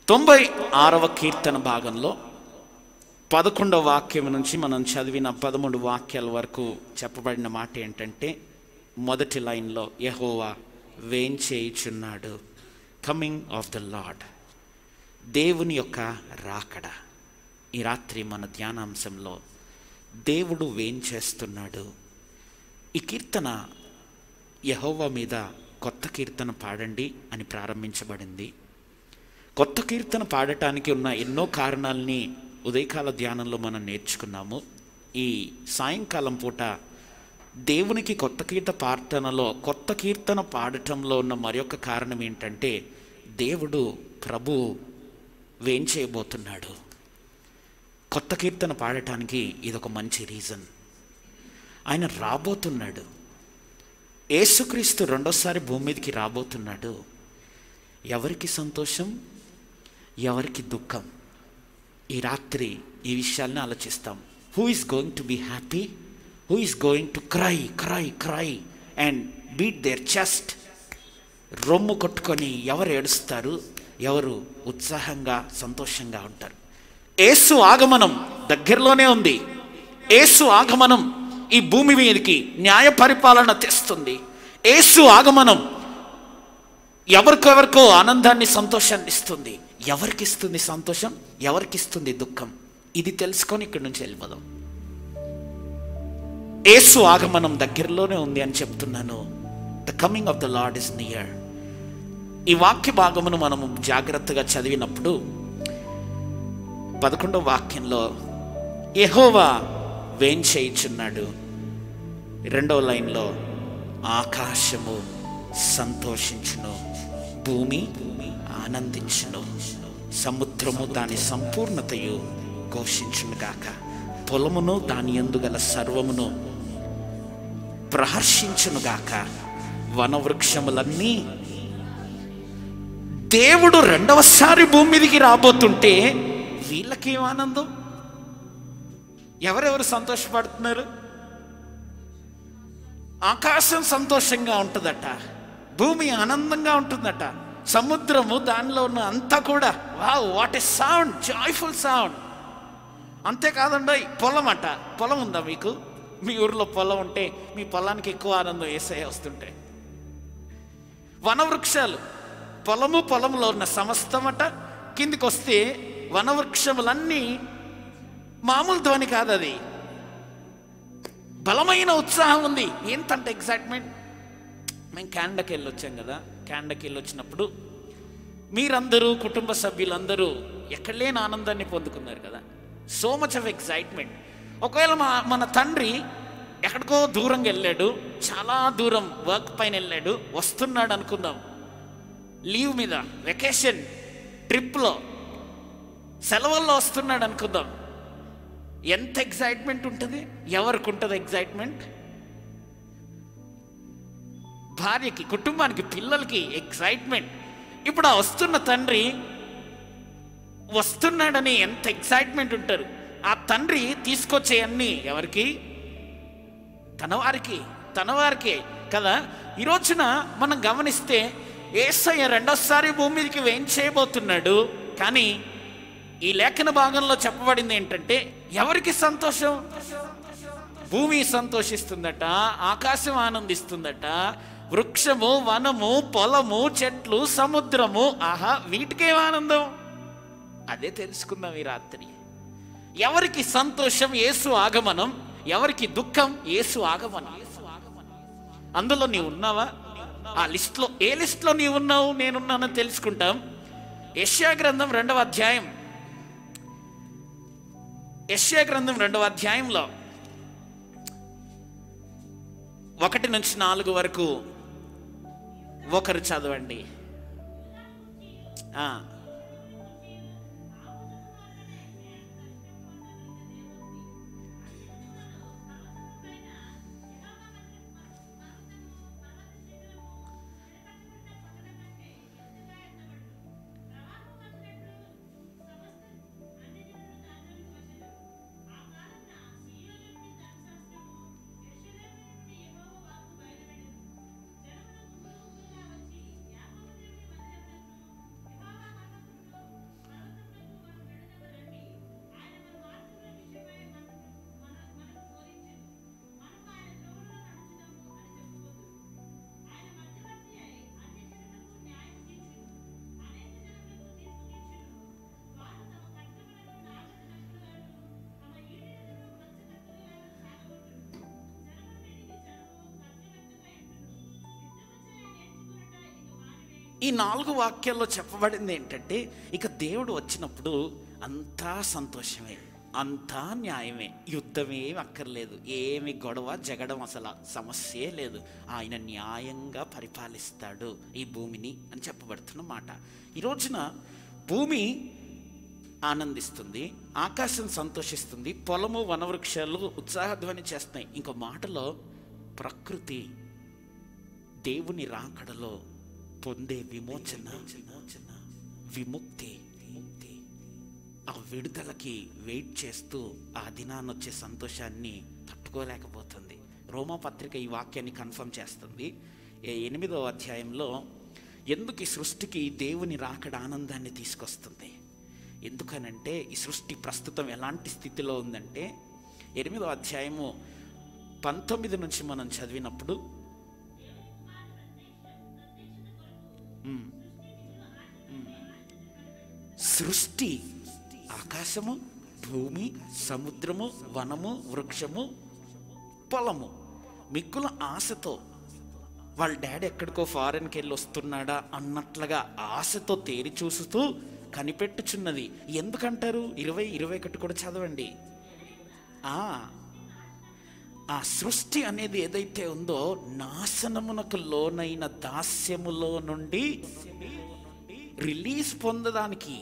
తొంభై ఆరవ కీర్తన భాగంలో పదకొండవ వాక్యం నుంచి మనం చదివిన పదమూడు వాక్యాల వరకు చెప్పబడిన మాట ఏంటంటే మొదటి లైన్లో యహోవా వేంచేయుచున్నాడు కమింగ్ ఆఫ్ ద లార్డ్ దేవుని యొక్క రాకడ ఈ రాత్రి మన ధ్యానాంశంలో దేవుడు వేంచేస్తున్నాడు ఈ కీర్తన యహోవా మీద కొత్త కీర్తన పాడండి అని ప్రారంభించబడింది కొత్త కీర్తన పాడటానికి ఉన్న ఎన్నో కారణాలని ఉదయకాల ధ్యానంలో మనం నేర్చుకున్నాము ఈ సాయంకాలం పూట దేవునికి కొత్త కీర్త పాడటనలో కొత్త కీర్తన పాడటంలో ఉన్న మరొక కారణం ఏంటంటే దేవుడు ప్రభు వేంచేయబోతున్నాడు కొత్త కీర్తన పాడటానికి ఇదొక మంచి రీజన్ ఆయన రాబోతున్నాడు యేసుక్రీస్తు రెండోసారి భూమి మీదకి రాబోతున్నాడు ఎవరికి సంతోషం ఎవరికి దుఃఖం ఈ రాత్రి ఈ విషయాల్ని ఆలోచిస్తాం who is going to be happy who is going to cry cry cry and beat their chest రొమ్ము కొట్టుకొని ఎవరు ఏడుస్తారు ఎవరు ఉత్సాహంగా సంతోషంగా ఉంటారు ఏసు ఆగమనం దగ్గరలోనే ఉంది ఏసు ఆగమనం ఈ భూమి మీదకి న్యాయ పరిపాలన తెస్తుంది ఏసు ఆగమనం ఎవరికెవరికో ఆనందాన్ని సంతోషాన్ని ఇస్తుంది ఎవరికి ఇస్తుంది సంతోషం ఎవరికి ఇస్తుంది దుఃఖం ఇది తెలుసుకొని ఇక్కడి నుంచి వెళ్ళిపోదాం ఏసు ఆగమనం దగ్గరలోనే ఉంది అని చెప్తున్నాను the coming of the Lord is near ఈ వాక్య భాగమును మనము జాగ్రత్తగా చదివినప్పుడు పదకొండవ వాక్యంలో యెహోవా వేంచేయుచున్నాడు రెండవ లైన్లో ఆకాశము సంతోషించును భూమి ఆనందించును సముద్రము దాని సంపూర్ణతయు ఘోషించును గాక పొలమును దాని యందు గల సర్వమును ప్రహర్షించును గాక వనవృక్షములన్నీ దేవుడు రెండవసారి భూమి మీదకి రాబోతుంటే వీళ్ళకేం ఆనందం ఎవరెవరు సంతోషపడుతున్నారు ఆకాశం సంతోషంగా ఉంటుందట భూమి ఆనందంగా ఉంటుందట సముద్రము దానిలో ఉన్న అంతా కూడా wow what a sound joyful sound అంతేకాదండి పొలం అట పొలం ఉందా మీకు మీ ఊర్లో పొలం ఉంటే మీ పొలానికి ఎక్కువ ఆనందం వేసే వస్తుంటే వనవృక్షాలు పొలము పొలంలో ఉన్న సమస్తమట కిందికి వస్తే వనవృక్షములన్నీ మామూలు ధ్వని కాదు అది బలమైన ఉత్సాహం ఉంది ఏంతంటే ఎగ్జైట్మెంట్ మేము క్యాండకి వెళ్ళి వచ్చాం కదా క్యాండకి వెళ్ళి వచ్చినప్పుడు మీరందరూ కుటుంబ సభ్యులందరూ ఎక్కడ లేని ఆనందాన్ని పొందుకున్నారు కదా సో మచ్ ఆఫ్ ఎగ్జైట్మెంట్ ఒకవేళ మా మన తండ్రి ఎక్కడికో దూరంగా వెళ్ళాడు చాలా దూరం వర్క్ పైన వెళ్ళాడు వస్తున్నాడు అనుకుందాం లీవ్ మీద వెకేషన్ ట్రిప్లో సెలవుల్లో వస్తున్నాడు అనుకుందాం ఎంత ఎగ్జైట్మెంట్ ఉంటుంది ఎవరికి ఉంటుంది ఎగ్జైట్మెంట్ భార్యకి కుటుంబానికి పిల్లలకి ఎగ్జైట్మెంట్ ఇప్పుడు ఆ వస్తున్న తండ్రి వస్తున్నాడని ఎంత ఎగ్జైట్మెంట్ ఉంటారు ఆ తండ్రి తీసుకొచ్చే అన్ని ఎవరికి తన వారికి తన వారికి కదా ఈ రోజున మనం గమనిస్తే ఏసయ్య రెండోసారి భూమి మీదకి వేం చేయబోతున్నాడు కానీ ఈ లేఖన భాగంలో చెప్పబడింది ఏంటంటే ఎవరికి సంతోషం భూమి సంతోషిస్తుందట ఆకాశం ఆనందిస్తుందట వృక్షము వనము పొలము చెట్లు సముద్రము ఆహా వీటికేం ఆనందం అదే తెలుసుకుందాం ఈ రాత్రి ఎవరికి సంతోషం యేసు ఆగమనం ఎవరికి దుఃఖం యేసు ఆగమనం అందులో నీవు ఉన్నావా ఆ లిస్ట్లో ఏ లిస్ట్లో నీవు ఉన్నావు నేనున్నానని తెలుసుకుంటాం యష్యా గ్రంథం రెండవ అధ్యాయం యష్యా గ్రంథం రెండవ అధ్యాయంలో ఒకటి నుంచి నాలుగు వరకు ఒకరు చదవండి ఆ. ఈ నాలుగు వాక్యాల్లో చెప్పబడింది ఏంటంటే ఇక దేవుడు వచ్చినప్పుడు అంతా సంతోషమే అంతా న్యాయమే యుద్ధమే అక్కర్లేదు ఏమి గొడవ జగడం అసలు సమస్యే లేదు ఆయన న్యాయంగా పరిపాలిస్తాడు ఈ భూమిని అని చెప్పబడుతున్న మాట ఈ రోజున భూమి ఆనందిస్తుంది ఆకాశం సంతోషిస్తుంది పొలము వనవృక్షాలు ఉత్సాహధ్వని చేస్తున్నాయి ఇంకో మాటలో ప్రకృతి దేవుని రాకడలో పొందే విమోచన విమోచన విముక్తి విముక్తి ఆ విడుదలకి వెయిట్ చేస్తూ ఆ దినాన్ని వచ్చే సంతోషాన్ని తట్టుకోలేకపోతుంది రోమా పత్రిక ఈ వాక్యాన్ని కన్ఫర్మ్ చేస్తుంది ఏ ఎనిమిదో అధ్యాయంలో ఎందుకు ఈ సృష్టికి దేవుని రాకడ ఆనందాన్ని తీసుకొస్తుంది ఎందుకనంటే ఈ సృష్టి ప్రస్తుతం ఎలాంటి స్థితిలో ఉందంటే ఎనిమిదో అధ్యాయము పంతొమ్మిది నుంచి మనం చదివినప్పుడు ఉమ్, ఉమ్. సృష్టి ఆకాశము భూమి సముద్రము వనము వృక్షము పొలము మిక్కుల ఆశతో వాళ్ళ డాడీ ఎక్కడికో ఫారెన్కి వెళ్ళి వస్తున్నాడా అన్నట్లుగా ఆశతో తేరి చూస్తూ కనిపెట్టుచున్నది ఎందుకంటారు ఇరవై ఇరవై ఒకటి కూడా చదవండి ఆ ఆ సృష్టి అనేది ఏదైతే ఉందో నాశనమునకు లోనైన దాస్యములో నుండి రిలీజ్ పొందడానికి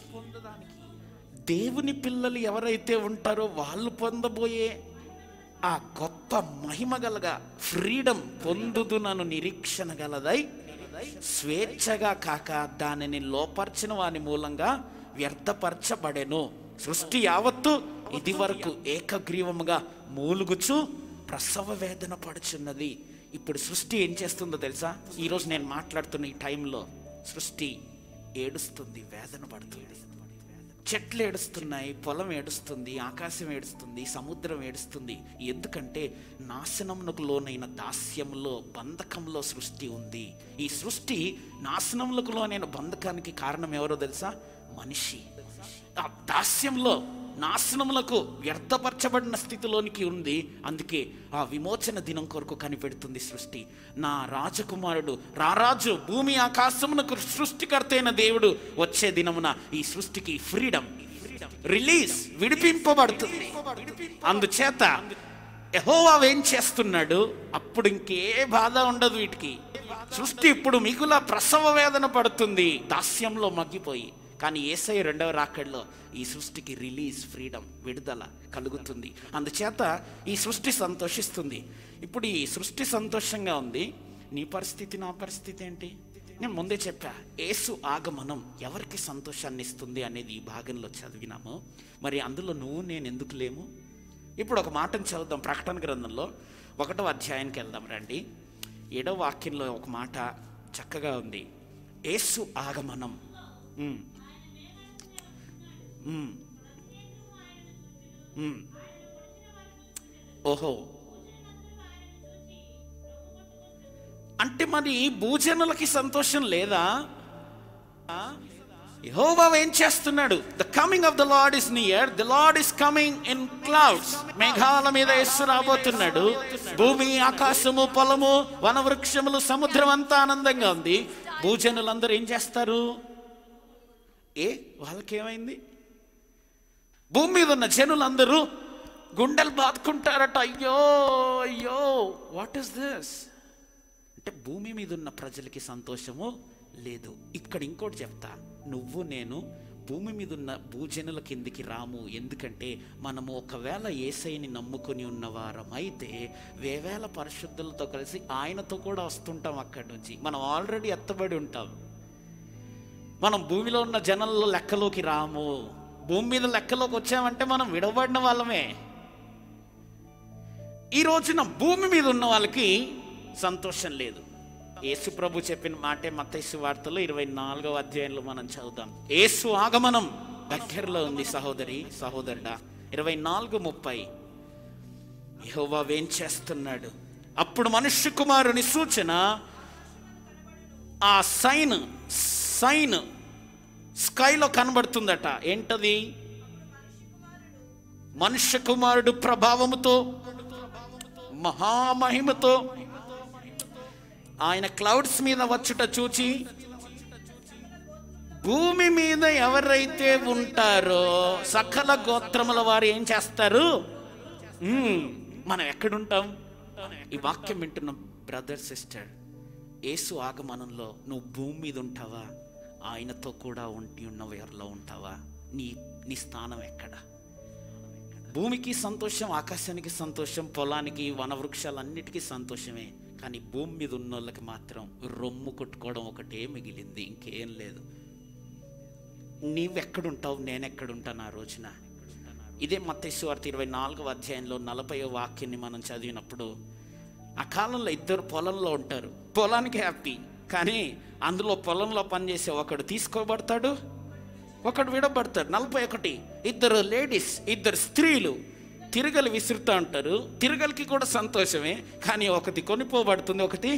దేవుని పిల్లలు ఎవరైతే ఉంటారో వాళ్ళు పొందబోయే ఆ గొప్ప మహిమ గలగా ఫ్రీడమ్ పొందుదునను నిరీక్షణ గలదై స్వేచ్ఛగా కాక దానిని లోపర్చిన వాని మూలంగా వ్యర్థపరచబడెను సృష్టి యావత్తు ఇది వరకు ఏకగ్రీవముగా మూలుగుచు ప్రసవ వేదన పడుచున్నది ఇప్పుడు సృష్టి ఏం చేస్తుందో తెలుసా ఈరోజు నేను మాట్లాడుతున్న ఈ టైంలో సృష్టి ఏడుస్తుంది వేదన పడుతుంది చెట్లు ఏడుస్తున్నాయి పొలం ఏడుస్తుంది ఆకాశం ఏడుస్తుంది సముద్రం ఏడుస్తుంది ఎందుకంటే నాశనమునకు లోనైన దాస్యంలో బంధకంలో సృష్టి ఉంది ఈ సృష్టి నాశనములకు లోనైన బంధకానికి కారణం ఎవరో తెలుసా మనిషి ఆ దాస్యంలో నాశనములకు వ్యర్థపరచబడిన స్థితిలోనికి ఉంది అందుకే ఆ విమోచన దినం కొరకు కనిపెడుతుంది సృష్టి నా రాజకుమారుడు రారాజు భూమి ఆకాశమునకు సృష్టికర్త అయిన దేవుడు వచ్చే దినమున ఈ సృష్టికి ఫ్రీడమ్ రిలీజ్ విడిపింపబడుతుంది అందుచేత యెహోవా ఏం చేస్తున్నాడు అప్పుడు ఇంకే బాధ ఉండదు వీటికి సృష్టి ఇప్పుడు మిగుల ప్రసవ వేదన పడుతుంది దాస్యంలో మగ్గిపోయి కానీ ఏసై రెండవ రాకడలో ఈ సృష్టికి రిలీజ్ ఫ్రీడమ్ విడుదల కలుగుతుంది అందుచేత ఈ సృష్టి సంతోషిస్తుంది ఇప్పుడు ఈ సృష్టి సంతోషంగా ఉంది నీ పరిస్థితి నా పరిస్థితి ఏంటి నేను ముందే చెప్పా ఏసు ఆగమనం ఎవరికి సంతోషాన్ని ఇస్తుంది అనేది ఈ భాగంలో చదివినాము మరి అందులో నువ్వు నేను ఎందుకు లేము ఇప్పుడు ఒక మాటను చదువుదాం ప్రకటన గ్రంథంలో ఒకటో అధ్యాయానికి వెళ్దాం రండి ఏడో వాక్యంలో ఒక మాట చక్కగా ఉంది ఏసు ఆగమనం ఉమ్. ఉమ్. ఉమ్. ఓహో అంటే మరి భూజనులకి సంతోషం లేదా యెహోవా ఏం చేస్తున్నాడు the coming of the Lord is near the Lord is coming in clouds మేఘాల మీద యేసు రాబోతున్నాడు భూమి ఆకాశము పొలము వనవృక్షములు సముద్రం అంతా ఆనందంగా ఉంది భూజనులందరూ ఏం చేస్తారు ఏ వాళ్ళకేమైంది భూమి మీద ఉన్న జనులందరూ గుండెలు బాదుకుంటారట అయ్యో అయ్యో వాట్ ఈస్ దిస్ అంటే భూమి మీద ఉన్న ప్రజలకి సంతోషము లేదు ఇక్కడ ఇంకోటి చెప్తా నువ్వు నేను భూమి మీద ఉన్న భూజనుల కిందికి రాము ఎందుకంటే మనము ఒకవేళ ఏసైని నమ్ముకొని ఉన్నవారం అయితే వేవేల పరిశుద్ధులతో కలిసి ఆయనతో కూడా వస్తుంటాం అక్కడి నుంచి మనం ఆల్రెడీ ఎత్తబడి ఉంటాం మనం భూమిలో ఉన్న జనంలో లెక్కలోకి రాము భూమి మీద లెక్కలోకి వచ్చామంటే మనం విడవబడిన వాళ్ళమే ఈ రోజున భూమి మీద ఉన్న వాళ్ళకి సంతోషం లేదు యేసు ప్రభు చెప్పిన మాటే మత్తైసు వార్తలో ఇరవై నాలుగవ అధ్యాయంలో మనం చదువుదాం యేసు ఆగమనం దగ్గరలో ఉంది సహోదరి సహోదరుడా ఇరవై నాలుగు ముప్పై యెహోవా ఏం చేస్తున్నాడు అప్పుడు మనుష్య కుమారుని సూచన ఆ సైన్ సైన్ స్కైలో కనబడుతుందట ఏంటది మనుష్య కుమారుడు ప్రభావముతో మహామహిమతో ఆయన క్లౌడ్స్ మీద వచ్చుట చూచి భూమి మీద ఎవరైతే ఉంటారో సకల గోత్రముల వారు ఏం చేస్తారు మ్మ్. మనం ఎక్కడుంటాం ఈ వాక్యం వింటున్న బ్రదర్ సిస్టర్ యేసు ఆగమనంలో నువ్వు భూమి మీద ఉంటావా ఆయనతో కూడా ఉంటి ఉన్న వేర్లో ఉంటావా నీ నీ స్థానం ఎక్కడ భూమికి సంతోషం ఆకాశానికి సంతోషం పొలానికి వనవృక్షాలన్నిటికీ సంతోషమే కానీ భూమి మీద ఉన్న వాళ్ళకి మాత్రం రొమ్ము కొట్టుకోవడం ఒకటే మిగిలింది ఇంకేం లేదు నీవెక్కడుంటావు నేనెక్కడుంటాను ఆ రోజున ఇదే మత్తేశ్వార్త ఇరవై నాలుగవ అధ్యాయంలో నలభై వాక్యాన్ని మనం చదివినప్పుడు ఆ కాలంలో ఇద్దరు పొలంలో ఉంటారు పొలానికి హ్యాపీ కానీ అందులో పొలంలో పనిచేసే ఒకడు తీసుకోబడతాడు ఒకడు విడబడతాడు నలభై ఒకటి ఇద్దరు లేడీస్ ఇద్దరు స్త్రీలు తిరగలు విసురుతూ ఉంటారు తిరగలకి కూడా సంతోషమే కానీ ఒకటి కొనిపోబడుతుంది ఒకటి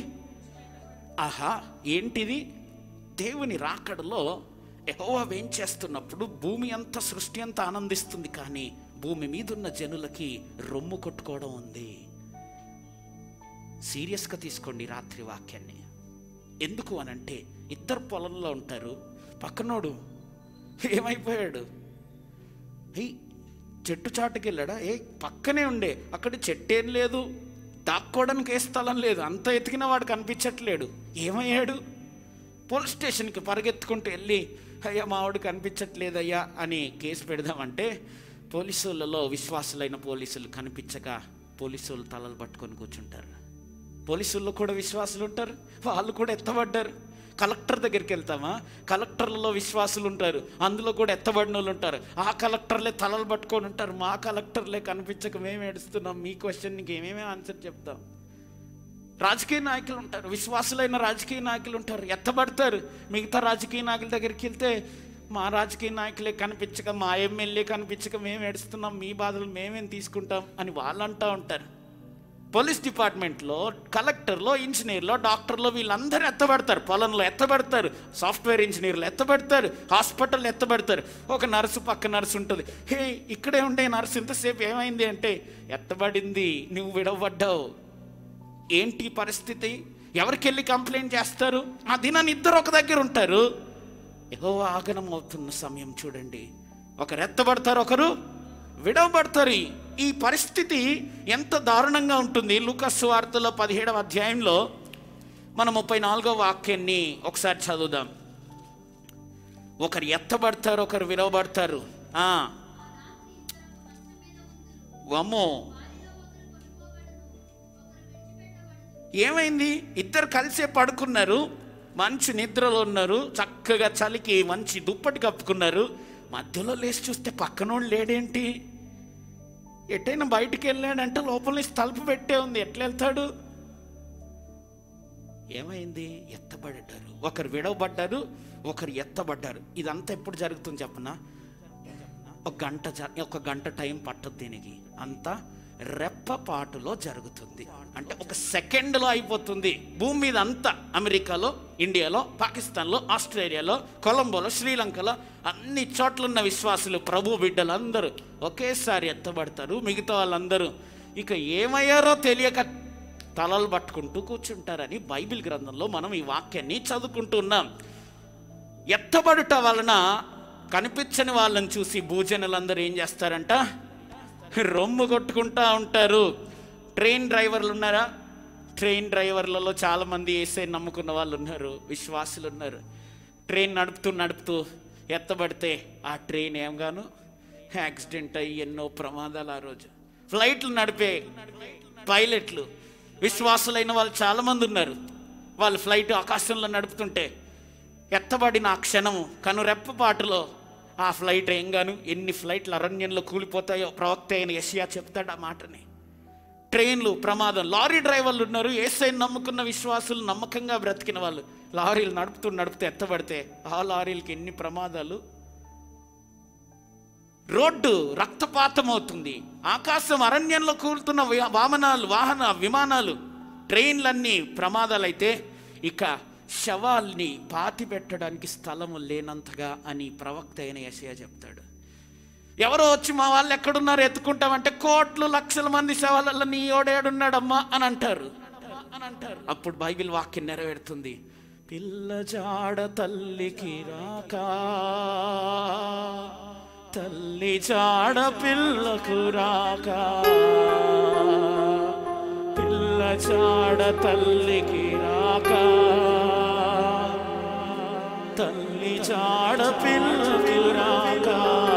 ఆహా ఏంటిది దేవుని రాకడలో యెహోవా వేంచేస్తున్నప్పుడు భూమి అంతా సృష్టి అంతా ఆనందిస్తుంది కానీ భూమి మీద ఉన్న జనులకి రొమ్ము కొట్టుకోవడం ఉంది సీరియస్గా తీసుకోండి ఈ రాత్రి వాక్యాన్ని ఎందుకు అనంటే ఇద్దరు పొలంలో ఉంటారు పక్కనోడు ఏమైపోయాడు ఏయ్ చెట్టు చాటుకి వెళ్ళాడా ఏ పక్కనే ఉండే అక్కడ చెట్టు ఏం లేదు దాక్కోవడానికి ఏ స్థలం లేదు అంత ఎతికిన వాడు కనిపించట్లేడు ఏమయ్యాడు పోలీస్ స్టేషన్కి పరిగెత్తుకుంటూ వెళ్ళి అయ్యా మావాడు కనిపించట్లేదయ్యా అని కేసు పెడదామంటే పోలీసులలో విశ్వాసులైన పోలీసులు కనిపించక పోలీసులు తలలు పట్టుకొని కూర్చుంటారు పోలీసుల్లో కూడా విశ్వాసులు ఉంటారు వాళ్ళు కూడా ఎత్తబడ్డారు కలెక్టర్ దగ్గరికి వెళ్తామా కలెక్టర్లలో విశ్వాసులు ఉంటారు అందులో కూడా ఎత్తబడిన వాళ్ళు ఉంటారు ఆ కలెక్టర్లే తలలు పట్టుకొని ఉంటారు మా కలెక్టర్లే కనిపించక మేము ఏడుస్తున్నాం మీ క్వశ్చన్కి ఏమేమి ఆన్సర్ చెప్తాం రాజకీయ నాయకులు ఉంటారు విశ్వాసులైన రాజకీయ నాయకులు ఉంటారు ఎత్తబడతారు మిగతా రాజకీయ నాయకుల దగ్గరికి వెళ్తే మా రాజకీయ నాయకులే కనిపించక మా ఎమ్మెల్యే కనిపించక మేము ఏడుస్తున్నాం మీ బాధలు మేమేం తీసుకుంటాం అని వాళ్ళు అంటూ ఉంటారు పోలీస్ డిపార్ట్మెంట్లో కలెక్టర్లో ఇంజనీర్లో డాక్టర్లో వీళ్ళందరూ ఎత్తబడతారు పొలంలో ఎత్తబడతారు సాఫ్ట్వేర్ ఇంజనీర్లు ఎత్తబడతారు హాస్పిటల్ ఎత్తబడతారు ఒక నర్సు పక్క నర్సు ఉంటుంది హే ఇక్కడే ఉండే నర్సు ఇంతసేపు ఏమైంది అంటే ఎత్తబడింది నువ్వు విడవబడ్డావు ఏంటి పరిస్థితి ఎవరికి వెళ్ళి కంప్లైంట్ చేస్తారు ఆ దినాన్ని ఇద్దరు ఒక దగ్గర ఉంటారు ఏదో ఆగనం అవుతున్న సమయం చూడండి ఒకరు ఎత్తబడతారు ఒకరు విడవబడతారు ఈ పరిస్థితి ఎంత దారుణంగా ఉంటుంది లూకస్ వార్తలో పదిహేడవ అధ్యాయంలో మన ముప్పై నాలుగో వాక్యాన్ని ఒకసారి చదువుదాం ఒకరు ఎత్తబడతారు ఒకరు విడవబడతారు ఆ. అమ్మో ఏమైంది ఇద్దరు కలిసే పడుకున్నారు మంచి నిద్రలో ఉన్నారు చక్కగా చలికి మంచి దుప్పటి కప్పుకున్నారు మధ్యలో లేచి చూస్తే పక్కనోడు లేడేంటి ఎటైనా బయటికి వెళ్ళాడంటే లోపల నుంచి తలుపు పెట్టే ఉంది ఎట్లా వెళ్తాడు ఏమైంది ఎత్తబడ్డారు ఒకరు విడవబడ్డారు ఒకరు ఎత్తబడ్డారు ఇదంతా ఎప్పుడు జరుగుతుంది చెప్పనా ఒక గంట జ- ఒక గంట టైం పట్టదు దీనికి అంతా రెప్పపాటులో జరుగుతుంది అంటే ఒక సెకండ్లో అయిపోతుంది భూమి మీద అంతా అమెరికాలో ఇండియాలో పాకిస్తాన్లో ఆస్ట్రేలియాలో కొలంబోలో శ్రీలంకలో అన్ని చోట్ల ఉన్న విశ్వాసులు ప్రభు బిడ్డలు అందరూ ఒకేసారి ఎత్తబడతారు మిగతా వాళ్ళందరూ ఇక ఏమయ్యారో తెలియక తలలు పట్టుకుంటూ కూర్చుంటారని బైబిల్ గ్రంథంలో మనం ఈ వాక్యాన్ని చదువుకుంటున్నాం ఎత్తబడుట వలన కనిపించని వాళ్ళని చూసి భూజనులందరూ ఏం చేస్తారంట రొమ్ము కొట్టుకుంటా ఉంటారు ట్రైన్ డ్రైవర్లు ఉన్నారా ట్రైన్ డ్రైవర్లలో చాలామంది వేసే నమ్ముకున్న వాళ్ళు ఉన్నారు విశ్వాసులు ఉన్నారు ట్రైన్ నడుపుతూ నడుపుతూ ఎత్తబడితే ఆ ట్రైన్ ఏం గాను యాక్సిడెంట్ అయ్యి ఎన్నో ప్రమాదాలు ఆ రోజు ఫ్లైట్లు నడిపే పైలట్లు విశ్వాసులైన వాళ్ళు చాలామంది ఉన్నారు వాళ్ళు ఫ్లైట్ ఆకాశంలో నడుపుతుంటే ఎత్తబడిన ఆ క్షణము కనురెప్పపాటులో ఆ ఫ్లైట్ ఏం గాను ఎన్ని ఫ్లైట్లు అరణ్యంలో కూలిపోతాయో ప్రవక్త అయిన యషియా చెప్తాడు ఆ మాటని ట్రైన్లు ప్రమాదం లారీ డ్రైవర్లు ఉన్నారు ఏసై నమ్ముకున్న విశ్వాసులు నమ్మకంగా బ్రతికిన వాళ్ళు లారీలు నడుపుతూ నడుపుతూ ఎత్తబడితే ఆ లారీలకి ఎన్ని ప్రమాదాలు రోడ్డు రక్తపాతం అవుతుంది ఆకాశం అరణ్యంలో కూలుతున్న వి- వాహనాలు వాహన విమానాలు ట్రైన్లన్నీ ప్రమాదాలైతే ఇక శవాల్ని పాతి పెట్టడానికి స్థలము లేనంతగా అని ప్రవక్త అయిన యశయ చెప్తాడు ఎవరో వచ్చి మా వాళ్ళు ఎక్కడున్నారు ఎత్తుకుంటామంటే కోట్లు లక్షల మంది శవాలలో నీ ఓడేడున్నాడమ్మా అని అంటారు అని అంటారు అప్పుడు బైబిల్ వాక్యం నెరవేరుతుంది పిల్ల జాడ తల్లికి రాక తల్లి జాడ పిల్లకు రాక పిల్ల జాడ తల్లికి రాక తల్లి జాడ పిల్లకు రాక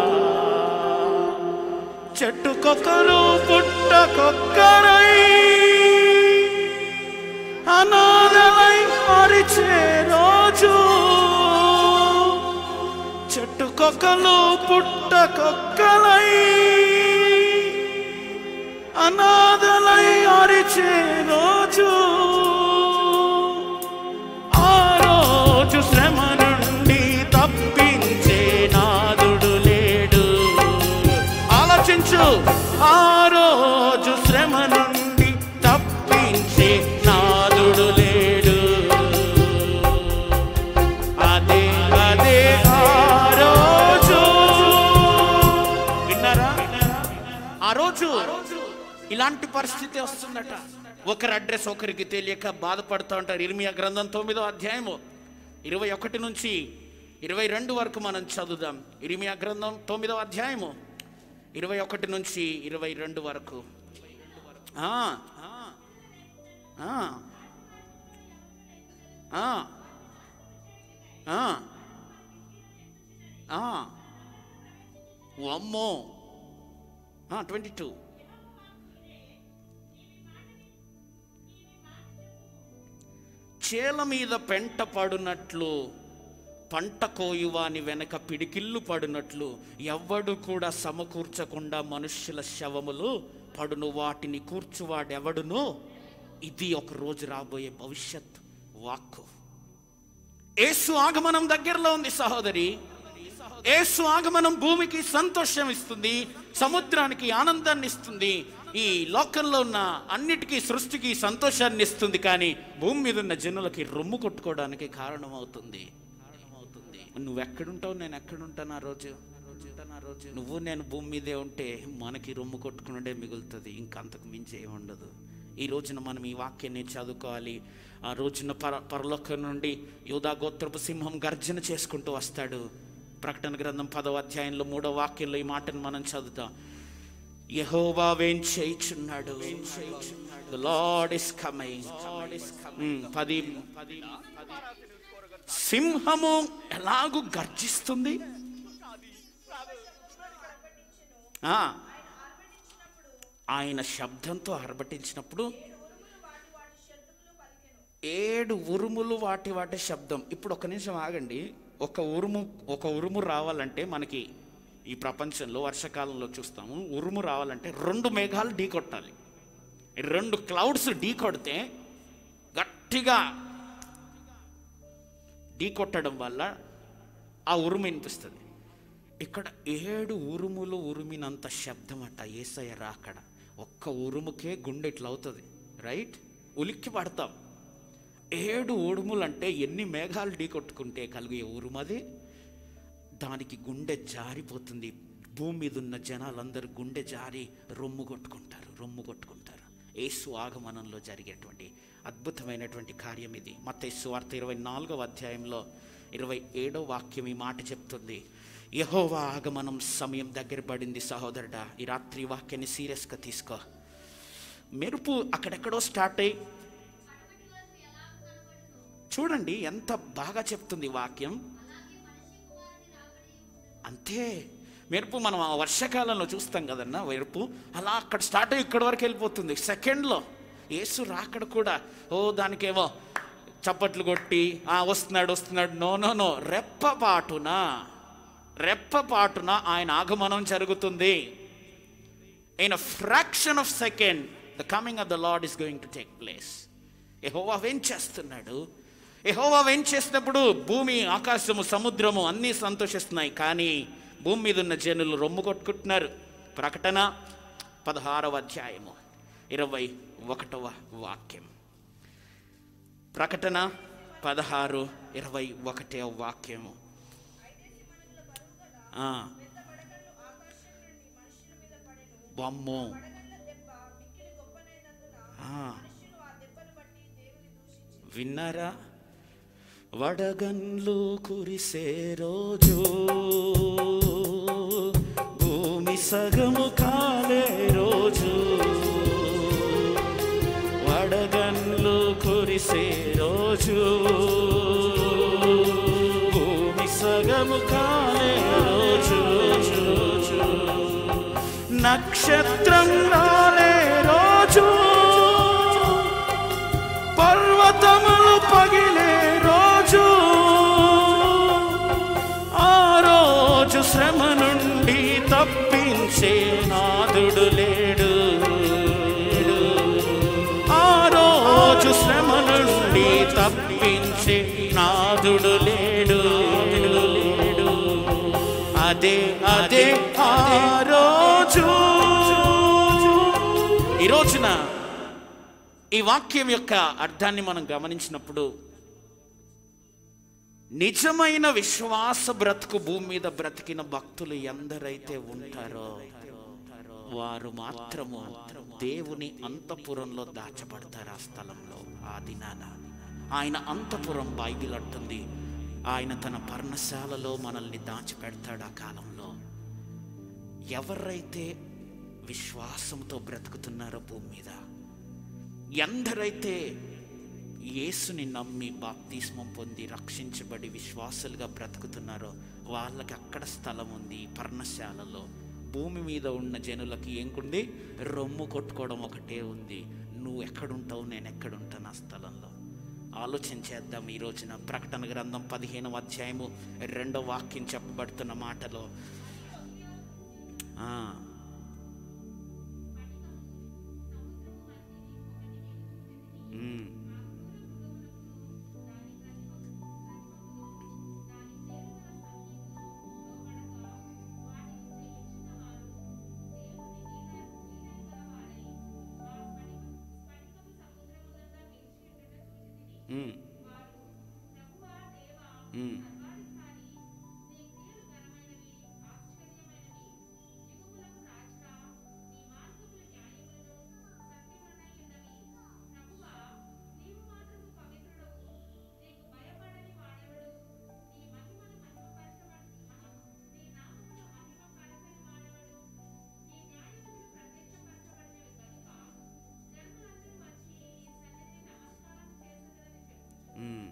చెట్టుకొక్కరు పుట్టకొక్కరై అనాథమై అరిచే రోజు చెట్టుకొక్కలు పుట్టకొక్కలై అనాథలై అరిచే రోజు ఆ రోజు శ్రమ నుండి తప్పించే నాదుడు లేడు ఆలోచించు ఆ రోజు శ్రమ నుండి తప్పించే నాదుడు లేడు అదే అదే ఆ రోజు విన్నారా ఆ రోజు ఇలాంటి పరిస్థితి వస్తుందట ఒకరి అడ్రస్ ఒకరికి తెలియక బాధపడుతూ ఉంటారు ఇర్మియా గ్రంథం తొమ్మిదో అధ్యాయము ఇరవై ఒకటి నుంచి ఇరవై రెండు వరకు మనం చదువుదాం ఇర్మియా గ్రంథం తొమ్మిదో అధ్యాయము ఇరవై ఒకటి నుంచి ఇరవై రెండు వరకు ఆ, ఆ, ఆ, ఆ, ఆ, ఆ. అమ్మో ట్వంటీ టూ చేల మీద పెంట పడునట్లు పంట కోయువాని వెనక పిడికిల్లు పడినట్లు ఎవ్వడు కూడా సమకూర్చకుండా మనుష్యుల శవములు పడును వాటిని కూర్చువాడెవడును ఇది ఒక రోజు రాబోయే భవిష్యత్ వాక్కు ఏసు ఆగమనం దగ్గరలో ఉంది సహోదరి ఏసు ఆగమనం భూమికి సంతోషం ఇస్తుంది సముద్రానికి ఆనందాన్ని ఇస్తుంది ఈ లోకంలో ఉన్న అన్నిటికీ సృష్టికి సంతోషాన్ని ఇస్తుంది కానీ భూమి మీద ఉన్న జనులకి రొమ్ము కొట్టుకోవడానికి కారణమవుతుంది కారణమవుతుంది నువ్వు ఎక్కడుంటావు నేను ఎక్కడుంటాను ఆ రోజు ఉంటాను ఆ రోజు నువ్వు నేను భూమి మీదే ఉంటే మనకి రొమ్ము కొట్టుకునే మిగులుతుంది ఇంకంతకు మించి ఏమి ఉండదు ఈ రోజున మనం ఈ వాక్యాన్ని చదువుకోవాలి ఆ రోజున పర పరలోకం నుండి యోధా గోత్రపు సింహం గర్జన చేసుకుంటూ వస్తాడు ప్రకటన గ్రంథం పదవ అధ్యాయంలో మూడో వాక్యంలో ఈ మాటను మనం చదువుతాం యహోవా వేం చేయుచున్నాడు ద లార్డ్ ఇస్ కమింగ్ పది పది సింహము ఎలాగూ గర్జిస్తుంది ఆ, ఆయన శబ్దంతో ఆర్భటించినప్పుడు ఏడు ఉరుములు వాటి వాటి శబ్దం ఇప్పుడు ఒక నిమిషం ఆగండి ఒక ఉరుము ఒక ఉరుము రావాలంటే మనకి ఈ ప్రపంచంలో వర్షాకాలంలో చూస్తాము ఉరుము రావాలంటే రెండు మేఘాలు ఢీ కొట్టాలి రెండు క్లౌడ్స్ ఢీ కొడితే గట్టిగా ఢీ కొట్టడం వల్ల ఆ ఉరుము వినిపిస్తుంది ఇక్కడ ఏడు ఉరుములు ఉరిమినంత శబ్దం అట ఏసయ్య రాకడ ఒక్క ఉరుముకే గుండె ఇట్లా అవుతుంది రైట్ ఉలిక్కి పడతాం ఏడు ఉరుములు అంటే ఎన్ని మేఘాలు ఢీకొట్టుకుంటే కలిగే ఉరుమది దానికి గుండె జారిపోతుంది భూమి మీద ఉన్న జనాలందరూ గుండె జారి రొమ్ము కొట్టుకుంటారు రొమ్ము కొట్టుకుంటారు ఏసు ఆగమనంలో జరిగేటువంటి అద్భుతమైనటువంటి కార్యం ఇది మత్తయి వార్త ఇరవై నాలుగవ అధ్యాయంలో ఇరవై ఏడో వాక్యం ఈ మాట చెప్తుంది యహోవా ఆగమనం సమయం దగ్గర పడింది సహోదరుడా ఈ రాత్రి వాక్యాన్ని సీరియస్గా తీసుకో మెరుపు అక్కడెక్కడో స్టార్ట్ అయ్యి చూడండి ఎంత బాగా చెప్తుంది ఈ వాక్యం అంతే మెరుపు మనం ఆ వర్షాకాలంలో చూస్తాం కదన్నా మెరుపు అలా అక్కడ స్టార్ట్ అయ్యి ఇక్కడి వరకు వెళ్ళిపోతుంది సెకండ్లో యేసు రాకడ కూడా ఓ దానికేమో చప్పట్లు కొట్టి ఆ వస్తున్నాడు వస్తున్నాడు నో నో నో రెప్పపాటున రెప్పపాటున ఆయన ఆగమనం జరుగుతుంది in a fraction of second the coming of the Lord is going to take place యెహోవా ఏం చేస్తున్నాడు యెహోవా ఏం చేసినప్పుడు భూమి ఆకాశము సముద్రము అన్నీ సంతోషిస్తున్నాయి కానీ భూమి మీద ఉన్న జనులు రొమ్ము కొట్టుకుంటున్నారు ప్రకటన పదహారవ అధ్యాయము ఇరవై ఒకటవ వాక్యం ప్రకటన పదహారు ఇరవై ఒకటవ వాక్యము ఆ. బొమ్ము ఆ. విన్నారా వడగన్లు కురిసే రోజు భూమి సగము కాలే రోజు వడగన్లు కురిసే రోజు భూమి సగము కాలే రోజు నక్షత్రం రాలే రోజు పర్వతములు పగిలే రోజు ఆ రోజు శ్రమ నుండి తప్పించే నాదుడు లేడు ఆ రోజు శ్రమ నుండి తప్పించే నాదుడు లేడు అదే అదే ఆ రోజు ఈ రోజున ఈ వాక్యం యొక్క అర్థాన్ని మనం గమనించినప్పుడు నిజమైన విశ్వాస బ్రతుకు భూమి మీద బ్రతికిన భక్తులు ఎందరైతే ఉంటారో వారు మాత్రము దేవుని అంతపురంలో దాచబడతారు ఆ స్థలంలో ఆ దినాన ఆయన అంతపురం బైబిల్ అంటుంది ఆయన తన పర్ణశాలలో మనల్ని దాచిపెడతాడు ఆ కాలంలో ఎవరైతే విశ్వాసంతో బ్రతుకుతున్నారో భూమి మీద ఎందరైతే యేసుని నమ్మి బాప్తిస్మం పొంది రక్షించబడి విశ్వాసులుగా బ్రతుకుతున్నారో వాళ్ళకి అక్కడ స్థలం ఉంది ఈ పర్ణశాలలో భూమి మీద ఉన్న జనులకి ఏంకుంది రొమ్ము కొట్టుకోవడం ఒకటే ఉంది నువ్వు ఎక్కడుంటావు నేను ఎక్కడుంటాను ఆ స్థలంలో ఆలోచన చేద్దాం ఈ రోజున ప్రకటన గ్రంథం పదిహేనవ అధ్యాయము రెండో వాక్యం చెప్పబడుతున్న మాటలో ఆ, ఉమ్. ఉమ్. ఉమ్. ఉమ్.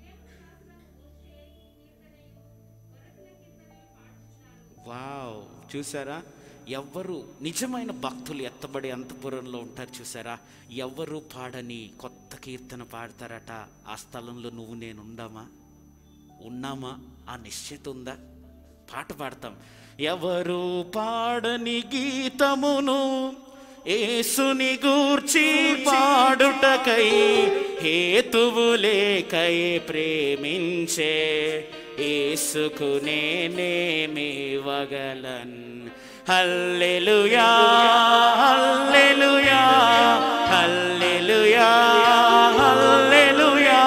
వావ్ చూసారా ఎవ్వరు నిజమైన భక్తులు ఎత్తబడి అంతపురంలో ఉంటారు చూసారా ఎవ్వరు పాడని కొత్త కీర్తన పాడతారట ఆ స్థలంలో నువ్వు నేను ఉండామా ఉన్నామా ఆ నిశ్చయత ఉందా పాట పాడతాం ఎవరు పాడని గీతమును ఏసుని గూర్చి పాడుటకై హేతువు లేకై ప్రేమించే ఏసుకు నేనేమివ్వగలన్ హల్లెలూయా హల్లెలూయా హల్లెలూయా హల్లెలూయా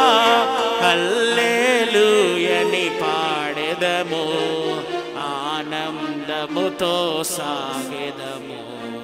హల్లెలూయని పాడెదము ఆనందముతో సాగెదము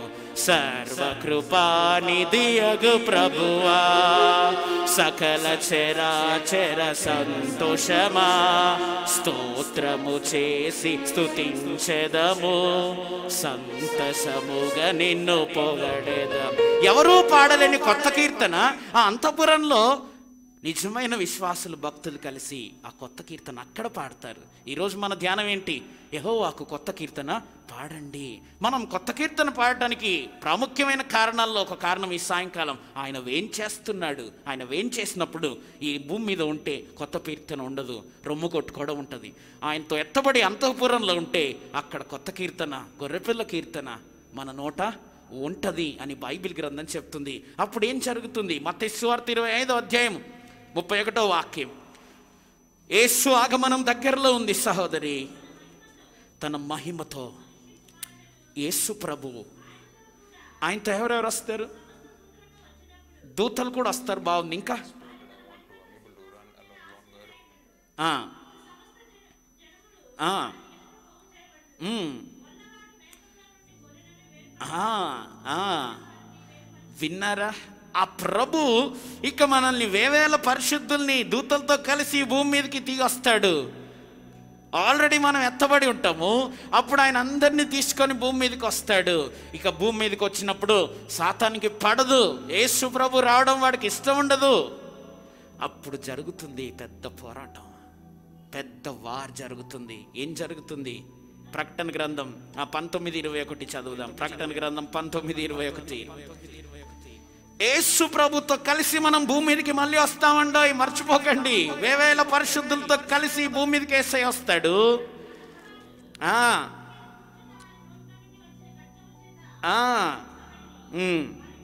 సర్వకృపానిధియగు ప్రభువా సకల చరాచర సంతోషమా స్తోత్రము చేసి స్తుతించెదము సంతసముగా నిన్ను పొగడెదం ఎవరూ పాడలేని కొత్త కీర్తన ఆ అంతపురంలో నిజమైన విశ్వాసులు భక్తులు కలిసి ఆ కొత్త కీర్తన అక్కడ పాడతారు ఈరోజు మన ధ్యానం ఏంటి యెహోవాకు కొత్త కీర్తన పాడండి మనం కొత్త కీర్తన పాడటానికి ప్రాముఖ్యమైన కారణాల్లో ఒక కారణం ఈ సాయంకాలం ఆయన వేం చేస్తున్నాడు ఆయన వేం చేసినప్పుడు ఈ భూమి మీద ఉంటే కొత్త కీర్తన ఉండదు రొమ్ము కొట్టుకోవడం ఉంటుంది ఆయనతో ఎత్తబడి అంతఃపురంలో ఉంటే అక్కడ కొత్త కీర్తన గొర్రెపిల్ల కీర్తన మన నోట ఉంటది అని బైబిల్ గ్రంథం చెప్తుంది అప్పుడు ఏం జరుగుతుంది మత్స్వార్త ఇరవై ఐదో అధ్యాయం ముప్పై ఒకటో వాక్యం యేసు ఆగమనం దగ్గరలో ఉంది సహోదరి తన మహిమతో యేసు ప్రభువు ఆయనతో ఎవరెవరు వస్తారు దూతలు కూడా వస్తారు బాగుంది ఇంకా ఆ. ఆ. ఉమ్. ఆ, ఆ. విన్నారా ఆ ప్రభు ఇక మనల్ని వేవేల పరిశుద్ధుల్ని దూతలతో కలిసి ఈ భూమి మీదకి దిగి వస్తాడు ఆల్రెడీ మనం ఎత్తబడి ఉంటాము అప్పుడు ఆయన అందరినీ తీసుకొని భూమి మీదకి వస్తాడు ఇక భూమి మీదకి వచ్చినప్పుడు సాతానికి పడదు యేసు ప్రభు రావడం వాడికి ఇష్టం ఉండదు అప్పుడు జరుగుతుంది పెద్ద పోరాటం పెద్ద వార్ జరుగుతుంది ఏం జరుగుతుంది ప్రకటన గ్రంథం ఆ పంతొమ్మిది ఇరవై ఒకటి చదువుదాం ప్రకటన గ్రంథం పంతొమ్మిది ఇరవై ఒకటి యేసు ప్రభుతో కలిసి మనం భూమి మీదకి మళ్ళీ వస్తామండో మర్చిపోకండి వేవేల పరిశుద్ధులతో కలిసి ఈ భూమి మీదకి వేసే వస్తాడు ఆ. ఆ. ఉమ్.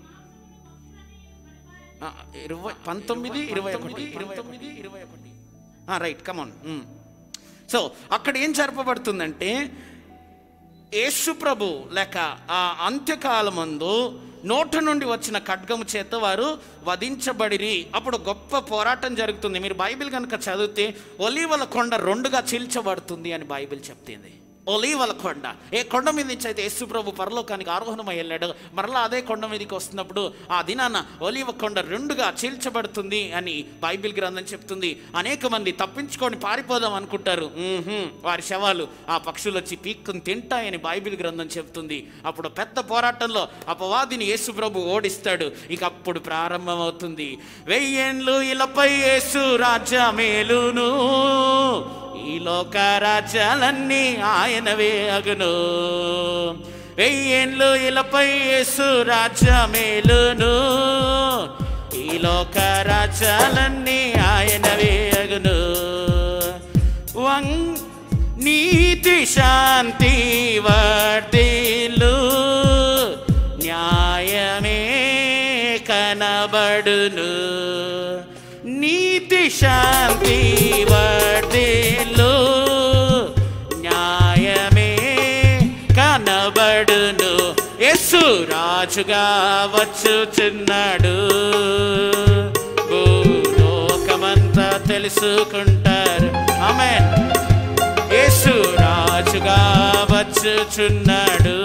ఆ, ఇరవై పంతొమ్మిది ఇరవై ఒకటి ఇరవై తొమ్మిది ఇరవై ఒకటి రైట్ కమాన్ సో అక్కడ ఏం జరపబడుతుందంటే యేసు ప్రభు లేక ఆ అంత్యకాలమందు నోట నుండి వచ్చిన ఖడ్గము చేత వారు వధించబడిరి అప్పుడు గొప్ప పోరాటం జరుగుతుంది మీరు బైబిల్ కనుక చదివితే ఒలీవల కొండ రెండుగా చీల్చబడుతుంది అని బైబిల్ చెప్తుంది ఒలీవల కొండ ఏ కొండ మీద నుంచి అయితే యేసు ప్రభు పరలోకానికి ఆరోహణమై వెళ్ళాడు మరలా అదే కొండ మీదకి వస్తున్నప్పుడు ఆ దినాన ఒలీవ కొండ రెండుగా చీల్చబడుతుంది అని బైబిల్ గ్రంథం చెప్తుంది అనేక మంది తప్పించుకొని పారిపోదాం అనుకుంటారు మ్మ్హ్మ్. వారి శవాలు ఆ పక్షులు వచ్చి పీక్కుని తింటాయని బైబిల్ గ్రంథం చెప్తుంది అప్పుడు పెద్ద పోరాటంలో అపవాదిని యేసు ప్రభు ఓడిస్తాడు ఇక అప్పుడు ప్రారంభమవుతుంది వెయ్యేండ్లు ఇలపై యేసు రాజ్య మేలును ఈ లోక రాజ్యాలన్నీ ఆయనవే అగును వెయ్యేండ్లు ఇలపై యేసు రాజ్య మేలును ఈ లోక రాజ్యాలన్నీ ఆయనవే అగును వంగ్ నీతి శాంతి వర్ధిల్లు న్యాయమే కనబడును నీతి శాంతి వర్ధిల్లు న్యాయమే కనబడును యేసు రాజుగా వచ్చుచున్నాడు భూలోకమంతా తెలుసుకుంటారు ఆమెన్ యేసు రాజుగా వచ్చుచున్నాడు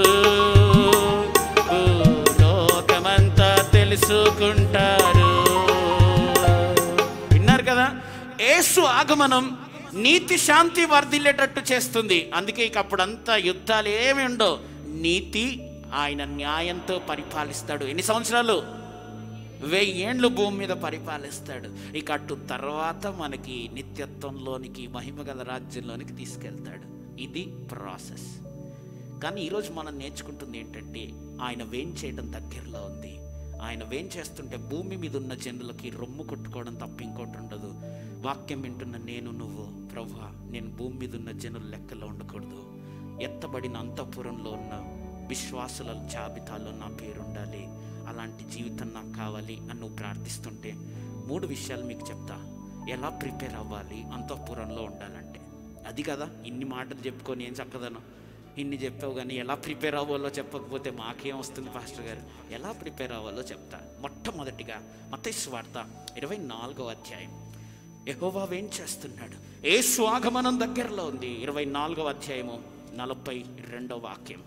భూలోకమంతా తెలుసుకుంటారు విన్నారు కదా యేసు ఆగమనం నీతి శాంతి వర్ధిల్లేటట్టు చేస్తుంది అందుకే ఇక అప్పుడంతా యుద్ధాలు ఏమి ఉండవు నీతి ఆయన న్యాయంతో పరిపాలిస్తాడు ఎన్ని సంవత్సరాలు వెయ్యేండ్లు భూమి మీద పరిపాలిస్తాడు ఇక అటు తర్వాత మనకి నిత్యత్వంలోనికి మహిమగల రాజ్యంలోనికి తీసుకెళ్తాడు ఇది ప్రాసెస్ కానీ ఈరోజు మనం నేర్చుకుంటుంది ఏంటంటే ఆయన వేం చేయడం దగ్గరలో ఉంది ఆయన వేం చేస్తుంటే భూమి మీద ఉన్న జనులకి రొమ్ము కొట్టుకోవడం తప్ప ఇంకోటి ఉండదు వాక్యం వింటున్న నేను నువ్వు ప్రభా నేను భూమి మీద ఉన్న జనుల లెక్కలో ఉండకూడదు ఎత్తబడిన అంతఃపురంలో ఉన్న విశ్వాసుల జాబితాలో నా పేరు ఉండాలి అలాంటి జీవితం నాకు కావాలి అని నువ్వు ప్రార్థిస్తుంటే మూడు విషయాలు మీకు చెప్తా ఎలా ప్రిపేర్ అవ్వాలి అంతఃపురంలో ఉండాలంటే అది కదా ఇన్ని మాటలు చెప్పుకొని ఏం చక్కదనం ఇన్ని చెప్పావు కానీ ఎలా ప్రిపేర్ అవ్వాలో చెప్పకపోతే మాకేం వస్తుంది పాస్టర్ గారు ఎలా ప్రిపేర్ అవ్వాలో చెప్తా మొట్టమొదటిగా మతైసు వార్త ఇరవై నాలుగో అధ్యాయం యెహోవా ఏం చేస్తున్నాడు ఏ స్వాగమనం దగ్గరలో ఉంది ఇరవై నాలుగవ అధ్యాయము నలభై రెండవ వాక్యం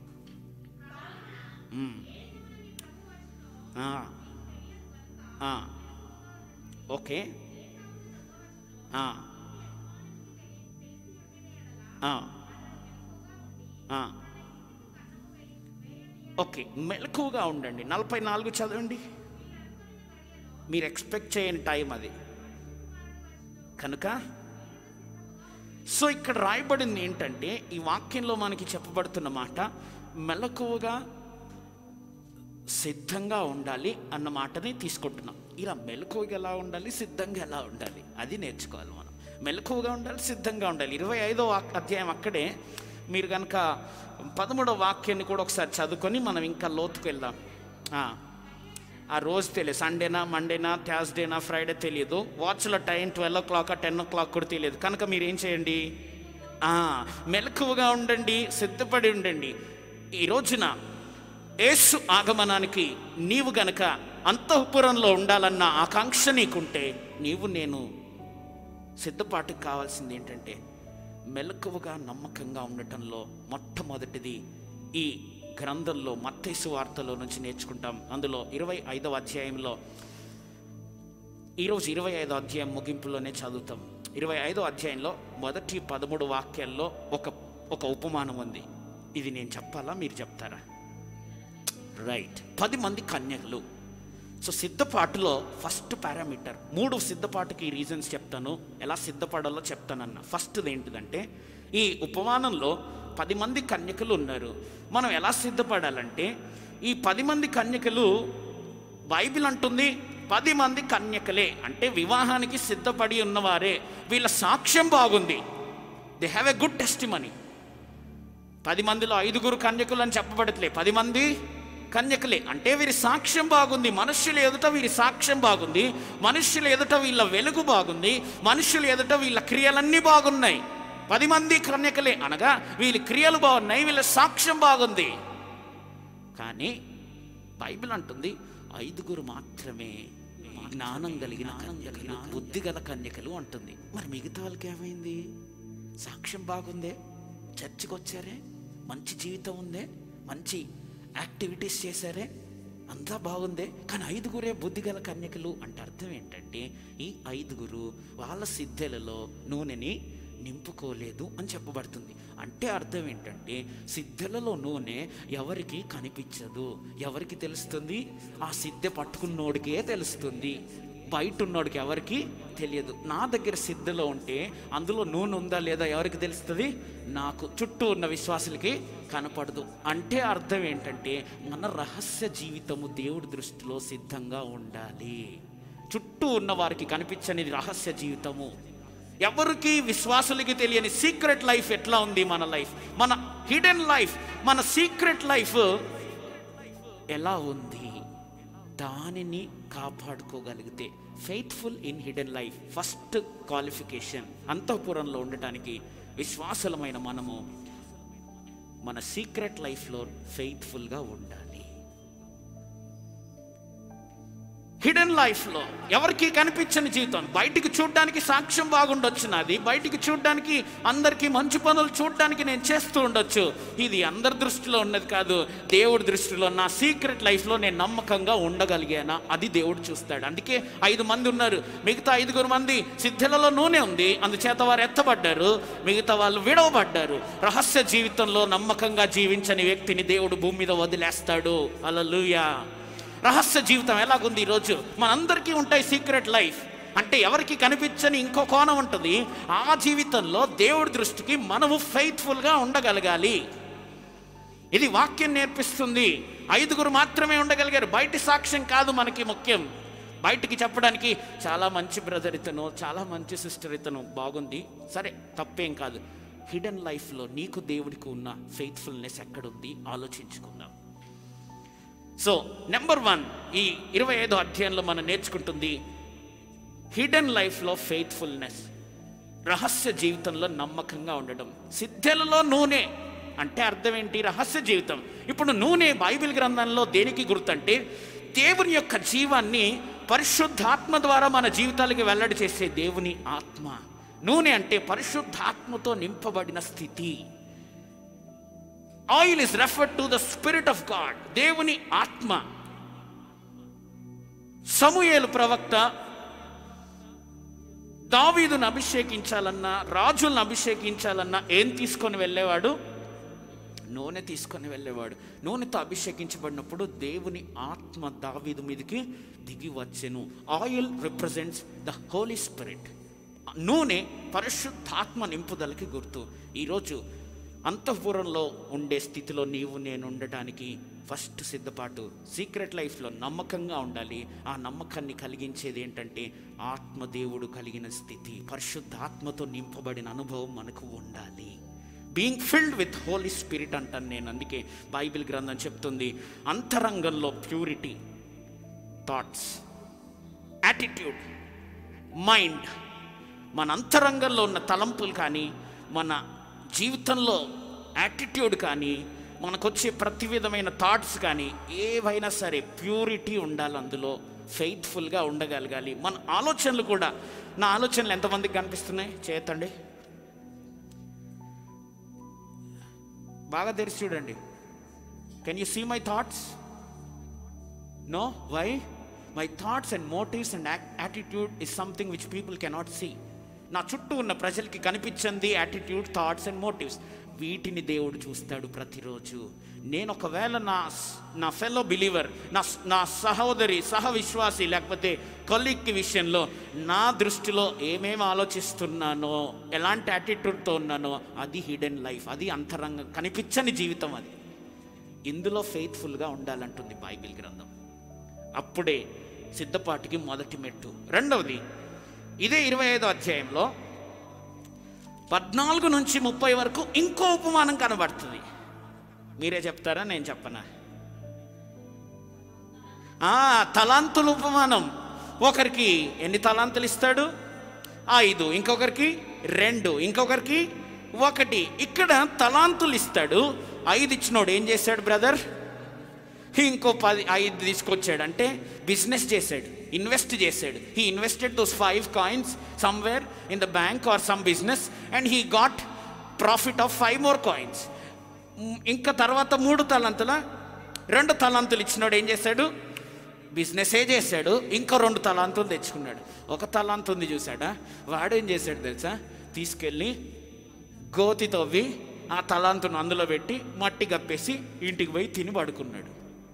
మ్మ్. ఆ. ఆ. ఓకే ఆ. ఆ. ఆ. ఓకే మెలకువగా ఉండండి నలభై నాలుగు చదవండి మీరు ఎక్స్పెక్ట్ చేయని టైం అది కనుక సో ఇక్కడ రాయబడింది ఏంటంటే ఈ వాక్యంలో మనకి చెప్పబడుతున్న మాట మెలకువగా సిద్ధంగా ఉండాలి అన్న మాటని తీసుకుంటున్నాం ఇలా మెలకువగా ఎలా ఉండాలి సిద్ధంగా ఎలా ఉండాలి అది నేర్చుకోవాలి మనం మెలకువగా ఉండాలి సిద్ధంగా ఉండాలి ఇరవై ఐదో వాక్- అధ్యాయం అక్కడే మీరు కనుక పదమూడవ వాక్యాన్ని కూడా ఒకసారి చదువుకొని మనం ఇంకా లోతుకు వెళ్దాం ఆ. ఆ రోజు తెలియదు సండేనా మండేనా థర్స్డేనా ఫ్రైడే తెలియదు వాచ్లో time twelve o'clock ten o'clock కూడా తెలియదు కనుక మీరు ఏం చేయండి ఆ, మెలకువగా ఉండండి సిద్ధపడి ఉండండి ఈ రోజున యేసు ఆగమనానికి నీవు గనక అంతఃపురంలో ఉండాలన్న ఆకాంక్ష నీకుంటే నీవు నేను సిద్ధపాటుకు కావాల్సింది ఏంటంటే మెలకువగా నమ్మకంగా ఉండటంలో మొట్టమొదటిది ఈ గ్రంథంలో మత్తైసు వార్తలో నుంచి నేర్చుకుంటాం అందులో ఇరవై ఐదవ అధ్యాయంలో ఈరోజు ఇరవై ఐదో అధ్యాయం ముగింపులోనే చదువుతాం ఇరవై ఐదో అధ్యాయంలో మొదటి పదమూడు వాక్యాల్లో ఒక ఒక ఉపమానం ఉంది ఇది నేను చెప్పాలా మీరు చెప్తారా రైట్ పది మంది కన్యకలు సో సిద్ధపాటులో ఫస్ట్ పారామీటర్ మూడు సిద్ధపాటుకి రీజన్స్ చెప్తాను ఎలా సిద్ధపడాలో చెప్తానన్న ఫస్ట్ ఏంటిదంటే ఈ ఉపమానంలో పది మంది కన్యకలు ఉన్నారు మనం ఎలా సిద్ధపడాలంటే ఈ పది మంది కన్యకలు బైబిల్ అంటుంది పది మంది కన్యకలే అంటే వివాహానికి సిద్ధపడి ఉన్నవారే వీళ్ళ సాక్ష్యం బాగుంది they have a good testimony పది మందిలో ఐదుగురు కన్యకులు అని చెప్పబడట్లే పది మంది కన్యకలే అంటే వీరి సాక్ష్యం బాగుంది మనుష్యుల ఎదుట వీరి సాక్ష్యం బాగుంది మనుష్యుల ఎదుట వీళ్ళ వెలుగు బాగుంది మనుష్యుల ఎదుట వీళ్ళ క్రియలన్నీ బాగున్నాయి పది మంది కన్యకలే అనగా వీళ్ళ క్రియలు బాగున్నాయి వీళ్ళ సాక్ష్యం బాగుంది కానీ బైబిల్ అంటుంది ఐదుగురు మాత్రమే జ్ఞానం కలిగిన కలిగిన బుద్ధి గల కన్యకలు అంటుంది మరి మిగతా వాళ్ళకి ఏమైంది సాక్ష్యం బాగుందే చర్చికి వచ్చారే మంచి జీవితం ఉందే మంచి యాక్టివిటీస్ చేశారే అంతా బాగుందే కానీ ఐదుగురే బుద్ధిగల కన్యకలు అంటే అర్థం ఏంటంటే ఈ ఐదుగురు వాళ్ళ సిద్ధెలలో నూనెని నింపుకోలేదు అని చెప్పబడుతుంది అంటే అర్థం ఏంటంటే సిద్ధెలలో నూనె ఎవరికి కనిపించదు ఎవరికి తెలుస్తుంది ఆ సిద్ధె పట్టుకున్నోడికే తెలుస్తుంది బయట ఉన్నోడికి ఎవరికి తెలియదు నా దగ్గర సిద్ధలో ఉంటే అందులో నూనె ఉందా లేదా ఎవరికి తెలుస్తుంది నాకు చుట్టూ ఉన్న విశ్వాసులకి కనపడదు అంటే అర్థం ఏంటంటే మన రహస్య జీవితము దేవుడి దృష్టిలో సిద్ధంగా ఉండాలి చుట్టూ ఉన్న వారికి కనిపించని రహస్య జీవితము ఎవరికి విశ్వాసులకి తెలియని సీక్రెట్ లైఫ్ ఎట్లా ఉంది మన లైఫ్ మన హిడెన్ లైఫ్ మన సీక్రెట్ లైఫ్ ఎలా ఉంది దానిని కాపాడుకోగలిగితే faithful in hidden life first qualification అంతఃపురంలో ఉండటానికి విశ్వాసులమైన మనము మన సీక్రెట్ లైఫ్లో ఫెయిత్ఫుల్గా ఉండాలి హిడెన్ లైఫ్లో ఎవరికి కనిపించని జీవితం బయటికి చూడడానికి సాక్ష్యం బాగుండొచ్చు నాది బయటికి చూడడానికి అందరికీ మంచి పనులు చూడడానికి నేను చేస్తూ ఉండొచ్చు ఇది అందరి దృష్టిలో ఉన్నది కాదు దేవుడి దృష్టిలో నా సీక్రెట్ లైఫ్లో నేను నమ్మకంగా ఉండగలిగానా అది దేవుడు చూస్తాడు అందుకే ఐదు మంది ఉన్నారు మిగతా ఐదుగురు మంది సిద్ధులలో నూనె ఉంది అందుచేత వారు ఎత్తబడ్డారు మిగతా వాళ్ళు విడవబడ్డారు రహస్య జీవితంలో నమ్మకంగా జీవించని వ్యక్తిని దేవుడు భూమి మీద వదిలేస్తాడు అలలుయా రహస్య జీవితం ఎలాగుంది ఈరోజు మనందరికీ ఉంటాయి సీక్రెట్ లైఫ్ అంటే ఎవరికి కనిపించని ఇంకో కోణం ఉంటుంది ఆ జీవితంలో దేవుడి దృష్టికి మనము ఫెయిత్ఫుల్గా ఉండగలగాలి ఇది వాక్యం నేర్పిస్తుంది ఐదుగురు మాత్రమే ఉండగలిగారు బయటి సాక్ష్యం కాదు మనకి ముఖ్యం బయటికి చెప్పడానికి చాలా మంచి బ్రదర్ ఇతను చాలా మంచి సిస్టర్ ఇతను బాగుంది సరే తప్పేం కాదు హిడెన్ లైఫ్లో నీకు దేవుడికి ఉన్న ఫెయిత్ఫుల్నెస్ ఎక్కడుంది ఆలోచించుకుందాం సో నెంబర్ వన్ ఈ ఇరవై ఐదో అధ్యాయంలో మనం నేర్చుకుంటుంది హిడెన్ లైఫ్లో ఫెయిత్ఫుల్నెస్ రహస్య జీవితంలో నమ్మకంగా ఉండడం సిద్ధెలలో నూనె అంటే అర్థం ఏంటి రహస్య జీవితం ఇప్పుడు నూనె బైబిల్ గ్రంథంలో దేనికి గుర్తంటే దేవుని యొక్క జీవాన్ని పరిశుద్ధాత్మ ద్వారా మన జీవితాలకి వెల్లడి చేసే దేవుని ఆత్మ నూనె అంటే పరిశుద్ధాత్మతో నింపబడిన స్థితి oil is referred to the spirit of God దేవుని ఆత్మ సమూయేలు ప్రవక్త దావీదును అభిషేకించాలన్నా రాజులను అభిషేకించాలన్నా ఏం తీసుకొని వెళ్ళేవాడు నూనె తీసుకొని వెళ్ళేవాడు నూనెతో అభిషేకించబడినప్పుడు దేవుని ఆత్మ దావీదు మీదకి దిగి వచ్చెను oil represents the Holy Spirit నూనె పరిశుద్ధాత్మ నింపుదలకి గుర్తు ఈరోజు అంతఃపురంలో ఉండే స్థితిలో నీవు నేను ఉండటానికి ఫస్ట్ సిద్ధపాటు సీక్రెట్ లైఫ్లో నమ్మకంగా ఉండాలి ఆ నమ్మకాన్ని కలిగించేది ఏంటంటే ఆత్మదేవుడు కలిగిన స్థితి పరిశుద్ధాత్మతో నింపబడిన అనుభవం మనకు ఉండాలి being filled with Holy Spirit అంటాను నేను అందుకే బైబిల్ గ్రంథం చెప్తుంది అంతరంగంలో ప్యూరిటీ థాట్స్ యాటిట్యూడ్ మైండ్ మన అంతరంగంలో ఉన్న తలంపులు కానీ మన జీవితంలో యాటిట్యూడ్ కానీ మనకొచ్చే ప్రతి విధమైన థాట్స్ కానీ ఏవైనా సరే ప్యూరిటీ ఉండాలి అందులో ఫెయిత్ఫుల్గా ఉండగలగాలి మన ఆలోచనలు కూడా నా ఆలోచనలు ఎంతమందికి కనిపిస్తున్నాయి చేతండి బాగా తెరిచి చూడండి can you see my thoughts no why my thoughts and motives and attitude is something which people cannot see నా చుట్టూ ఉన్న ప్రజలకి కనిపించింది యాటిట్యూడ్ థాట్స్ అండ్ మోటివ్స్ వీటిని దేవుడు చూస్తాడు ప్రతిరోజు నేను ఒకవేళ నా నా ఫెలో బిలీవర్ నా నా సహోదరి సహ విశ్వాసి లేకపోతే కొలీగ్కి విషయంలో నా దృష్టిలో ఏమేమి ఆలోచిస్తున్నానో ఎలాంటి యాటిట్యూడ్తో ఉన్నానో అది హిడెన్ లైఫ్ అది అంతరంగం కనిపించని జీవితం అది ఇందులో ఫెయిత్ఫుల్గా ఉండాలంటుంది బైబిల్ గ్రంథం అప్పుడే సిద్ధపాటికి మొదటి మెట్టు రెండవది ఇదే ఇరవై ఐదో అధ్యాయంలో పద్నాలుగు నుంచి ముప్పై వరకు ఇంకో ఉపమానం కనబడుతుంది మీరే చెప్తారా నేను చెప్పనా ఆ, తలాంతుల ఉపమానం ఒకరికి ఎన్ని తలాంతులు ఇస్తాడు ఐదు ఇంకొకరికి రెండు ఇంకొకరికి ఒకటి ఇక్కడ తలాంతులు ఇస్తాడు ఐదు ఇచ్చినోడు ఏం చేశాడు బ్రదర్ ఇంకో పది ఐదు తీసుకొచ్చాడు అంటే బిజినెస్ చేశాడు ఇన్వెస్ట్ చేశాడు he invested those five coins somewhere in the bank or some business and he got profit of five more coins ఇంకా తర్వాత మూడు తలంతుల రెండు తలాంతులు ఇచ్చినాడు ఏం చేశాడు బిజినెసే చేశాడు ఇంకో రెండు తలాంతులు తెచ్చుకున్నాడు ఒక తలాంతు ఉంది చూసాడా వాడు ఏం చేశాడు తెలుసా తీసుకెళ్ళి గోతి తవ్వి ఆ తలాంతును అందులో పెట్టి మట్టి గప్పేసి ఇంటికి పోయి తిని పడుకున్నాడు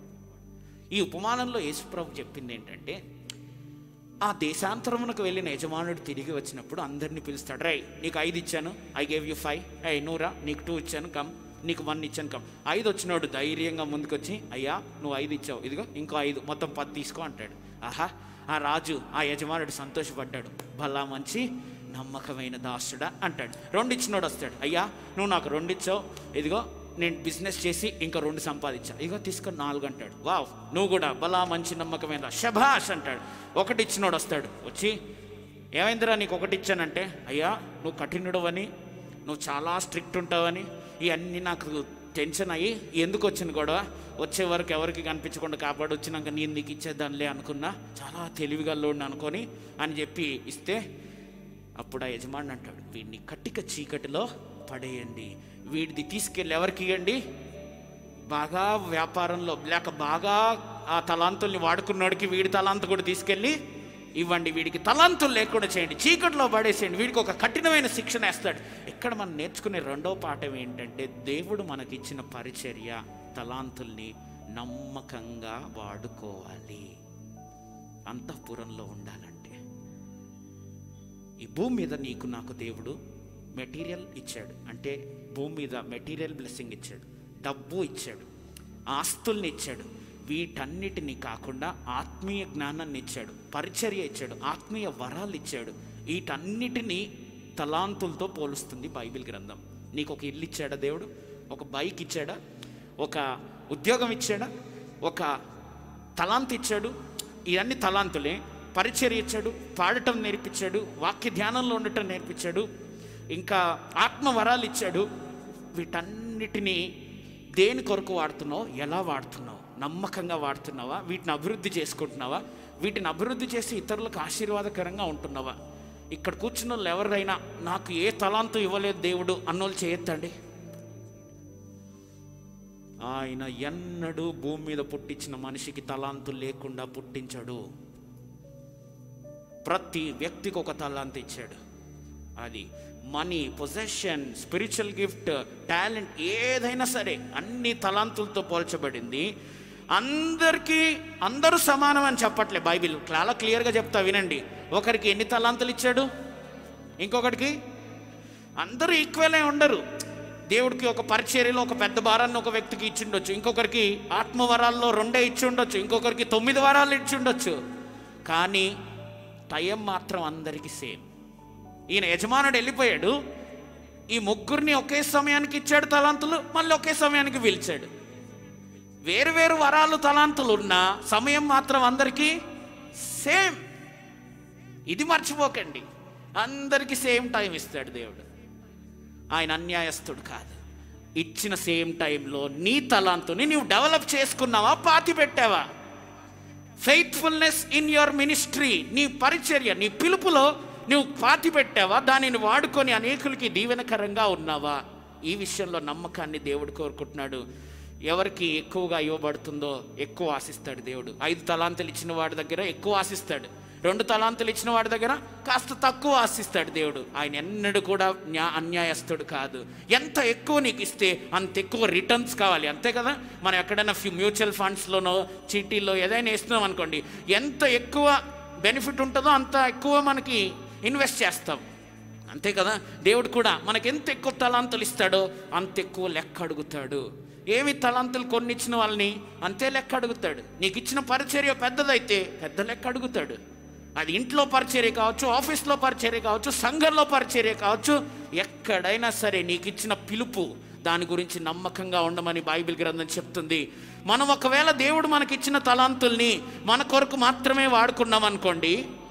ఈ ఉపమానంలో యేసుప్రభు చెప్పింది ఏంటంటే ఆ దేశాంతరమునకు వెళ్ళిన యజమానుడు తిరిగి వచ్చినప్పుడు అందరిని పిలుస్తాడు రై నీకు ఐదు ఇచ్చాను I gave you five I నూరా నీకు టూ ఇచ్చాను కమ్ నీకు వన్ ఇచ్చాను కమ్ ఐదు వచ్చినోడు ధైర్యంగా ముందుకొచ్చి అయ్యా నువ్వు ఐదు ఇచ్చావు ఇదిగో ఇంకో ఐదు మొత్తం పది తీసుకో అంటాడు ఆహా ఆ రాజు ఆ యజమానుడు సంతోషపడ్డాడు భలా మంచి నమ్మకమైన దాసుడా అంటాడు రెండు ఇచ్చినోడు వస్తాడు అయ్యా నువ్వు నాకు రెండు ఇచ్చావు ఇదిగో నేను బిజినెస్ చేసి ఇంకా రెండు సంపాదించా ఇగో తీసుకొని నాలుగు అంటాడు వావ్ నువ్వు కూడా బలా మంచి నమ్మకమైన శభాష్ అంటాడు ఒకటి ఇచ్చినోడు వస్తాడు వచ్చి ఏమైందిరా నీకు ఒకటి ఇచ్చానంటే అయ్యా నువ్వు కఠినుడవని నువ్వు చాలా స్ట్రిక్ట్ ఉంటావని ఇవన్నీ నాకు టెన్షన్ అయ్యి ఎందుకు వచ్చింది గొడవ వచ్చే వరకు ఎవరికి కనిపించకుండా కాపాడు వచ్చినాక నేను నీకు ఇచ్చేదానిలే అనుకున్నా చాలా తెలివిగల్లోడిని అనుకొని అని చెప్పి ఇస్తే అప్పుడు ఆ యజమాని అంటాడు వీడిని కట్టిక చీకటిలో పడేయండి వీడిది తీసుకెళ్ళి ఎవరికి ఇవ్వండి బాగా వ్యాపారంలో లేక బాగా ఆ తలాంతుల్ని వాడుకున్నోడికి వీడి తలాంతు కూడా తీసుకెళ్ళి ఇవ్వండి వీడికి తలాంతులు లేకుండా చేయండి చీకటిలో పడేసేయండి వీడికి ఒక కఠినమైన శిక్షణ వేస్తాడు ఇక్కడ మనం నేర్చుకునే రెండో పాఠం ఏంటంటే దేవుడు మనకిచ్చిన పరిచర్య తలాంతుల్ని నమ్మకంగా వాడుకోవాలి అంతఃపురంలో ఉండాలంటే ఈ భూమి మీద నీకు నాకు దేవుడు మెటీరియల్ ఇచ్చాడు అంటే భూమి మీద మెటీరియల్ బ్లెస్సింగ్ ఇచ్చాడు డబ్బు ఇచ్చాడు ఆస్తుల్ని ఇచ్చాడు వీటన్నిటిని కాకుండా ఆత్మీయ జ్ఞానాన్ని ఇచ్చాడు పరిచర్య ఇచ్చాడు ఆత్మీయ వరాలు ఇచ్చాడు వీటన్నిటిని తలాంతులతో పోలుస్తుంది బైబిల్ గ్రంథం నీకు ఒక ఇల్లు ఇచ్చాడా దేవుడు ఒక బైక్ ఇచ్చాడా ఒక ఉద్యోగం ఇచ్చాడా ఒక తలాంత్ ఇచ్చాడు ఇవన్నీ తలాంతులే పరిచర్య ఇచ్చాడు పాడటం నేర్పించాడు వాక్య ధ్యానంలో ఉండటం నేర్పించాడు ఇంకా ఆత్మ వరాలు ఇచ్చాడు వీటన్నిటినీ దేని కొరకు వాడుతున్నావు ఎలా వాడుతున్నావు నమ్మకంగా వాడుతున్నావా వీటిని అభివృద్ధి చేసుకుంటున్నావా వీటిని అభివృద్ధి చేసి ఇతరులకు ఆశీర్వాదకరంగా ఉంటున్నావా ఇక్కడ కూర్చున్న వాళ్ళు ఎవరైనా నాకు ఏ తలాంతు ఇవ్వలేదు దేవుడు అన్నోళ్ళు చేయొద్దండి ఆయన ఎన్నడూ భూమి మీద పుట్టించిన మనిషికి తలాంతు లేకుండా పుట్టించడు ప్రతి వ్యక్తికి ఒక తలాంతు ఇచ్చాడు అది money possession spiritual gift talent ఏదైనా సరే అన్ని తలాంతులతో పోల్చబడింది అందరికీ అందరూ సమానం అని చెప్పట్లే బైబిల్ చాలా క్లియర్గా చెప్తా వినండి ఒకరికి ఎన్ని తలాంతులు ఇచ్చాడు ఇంకొకటికి అందరూ ఈక్వలే ఉండరు దేవుడికి ఒక పరిచర్యలో ఒక పెద్ద భారాన్ని ఒక వ్యక్తికి ఇచ్చి ఉండొచ్చు ఇంకొకరికి ఆత్మవరాల్లో రెండే ఇచ్చి ఉండొచ్చు ఇంకొకరికి తొమ్మిది వరాలు ఇచ్చి ఉండొచ్చు కానీ టైం మాత్రం అందరికీ సేమ్ ఈయన యజమానుడు వెళ్ళిపోయాడు ఈ ముగ్గురిని ఒకే సమయానికి ఇచ్చాడు తలాంతులు మళ్ళీ ఒకే సమయానికి పిలిచాడు వేరు వేరు వరాలు తలాంతులు ఉన్నా సమయం మాత్రం అందరికీ సేమ్ ఇది మర్చిపోకండి అందరికీ సేమ్ టైం ఇస్తాడు దేవుడు ఆయన అన్యాయస్తుడు కాదు ఇచ్చిన సేమ్ టైంలో నీ తలాంతుని నీవు డెవలప్ చేసుకున్నావా పాతి పెట్టావా ఫెయిత్ఫుల్నెస్ ఇన్ యువర్ మినిస్ట్రీ నీ పరిచర్య నీ పిలుపులో నువ్వు పాతి పెట్టావా దానిని వాడుకొని అనేకులకి దీవెనకరంగా ఉన్నావా ఈ విషయంలో నమ్మకాన్ని దేవుడు కోరుకుంటున్నాడు ఎవరికి ఎక్కువగా ఇవ్వబడుతుందో ఎక్కువ ఆశిస్తాడు దేవుడు ఐదు తలాంతులు ఇచ్చిన వాడి దగ్గర ఎక్కువ ఆశిస్తాడు రెండు తలాంతులు ఇచ్చిన వాడి దగ్గర కాస్త తక్కువ ఆశిస్తాడు దేవుడు ఆయన ఎన్నడూ కూడా న్యా అన్యాయస్తుడు కాదు ఎంత ఎక్కువ నీకు ఇస్తే అంత ఎక్కువ రిటర్న్స్ కావాలి అంతే కదా మనం ఎక్కడైనా ఫ్యూ మ్యూచువల్ ఫండ్స్లోనో చీటీల్లో ఏదైనా వేస్తున్నాం అనుకోండి ఎంత ఎక్కువ బెనిఫిట్ ఉంటుందో అంత ఎక్కువ మనకి ఇన్వెస్ట్ చేస్తాం అంతే కదా దేవుడు కూడా మనకి ఎంత ఎక్కువ తలాంతులు ఇస్తాడో అంత ఎక్కువ లెక్క అడుగుతాడు ఏమి తలాంతులు కొన్ని ఇచ్చిన వాళ్ళని అంతే లెక్క అడుగుతాడు నీకు ఇచ్చిన పరిచర్య పెద్దదైతే పెద్ద లెక్క అడుగుతాడు అది ఇంట్లో పరిచర్య కావచ్చు ఆఫీస్లో పరిచర్య కావచ్చు సంఘంలో పరిచర్య కావచ్చు ఎక్కడైనా సరే నీకు ఇచ్చిన పిలుపు దాని గురించి నమ్మకంగా ఉండమని బైబిల్ గ్రంథం చెప్తుంది మనం ఒకవేళ దేవుడు మనకిచ్చిన తలాంతుల్ని మన కొరకు మాత్రమే వాడుకున్నాం అనుకోండి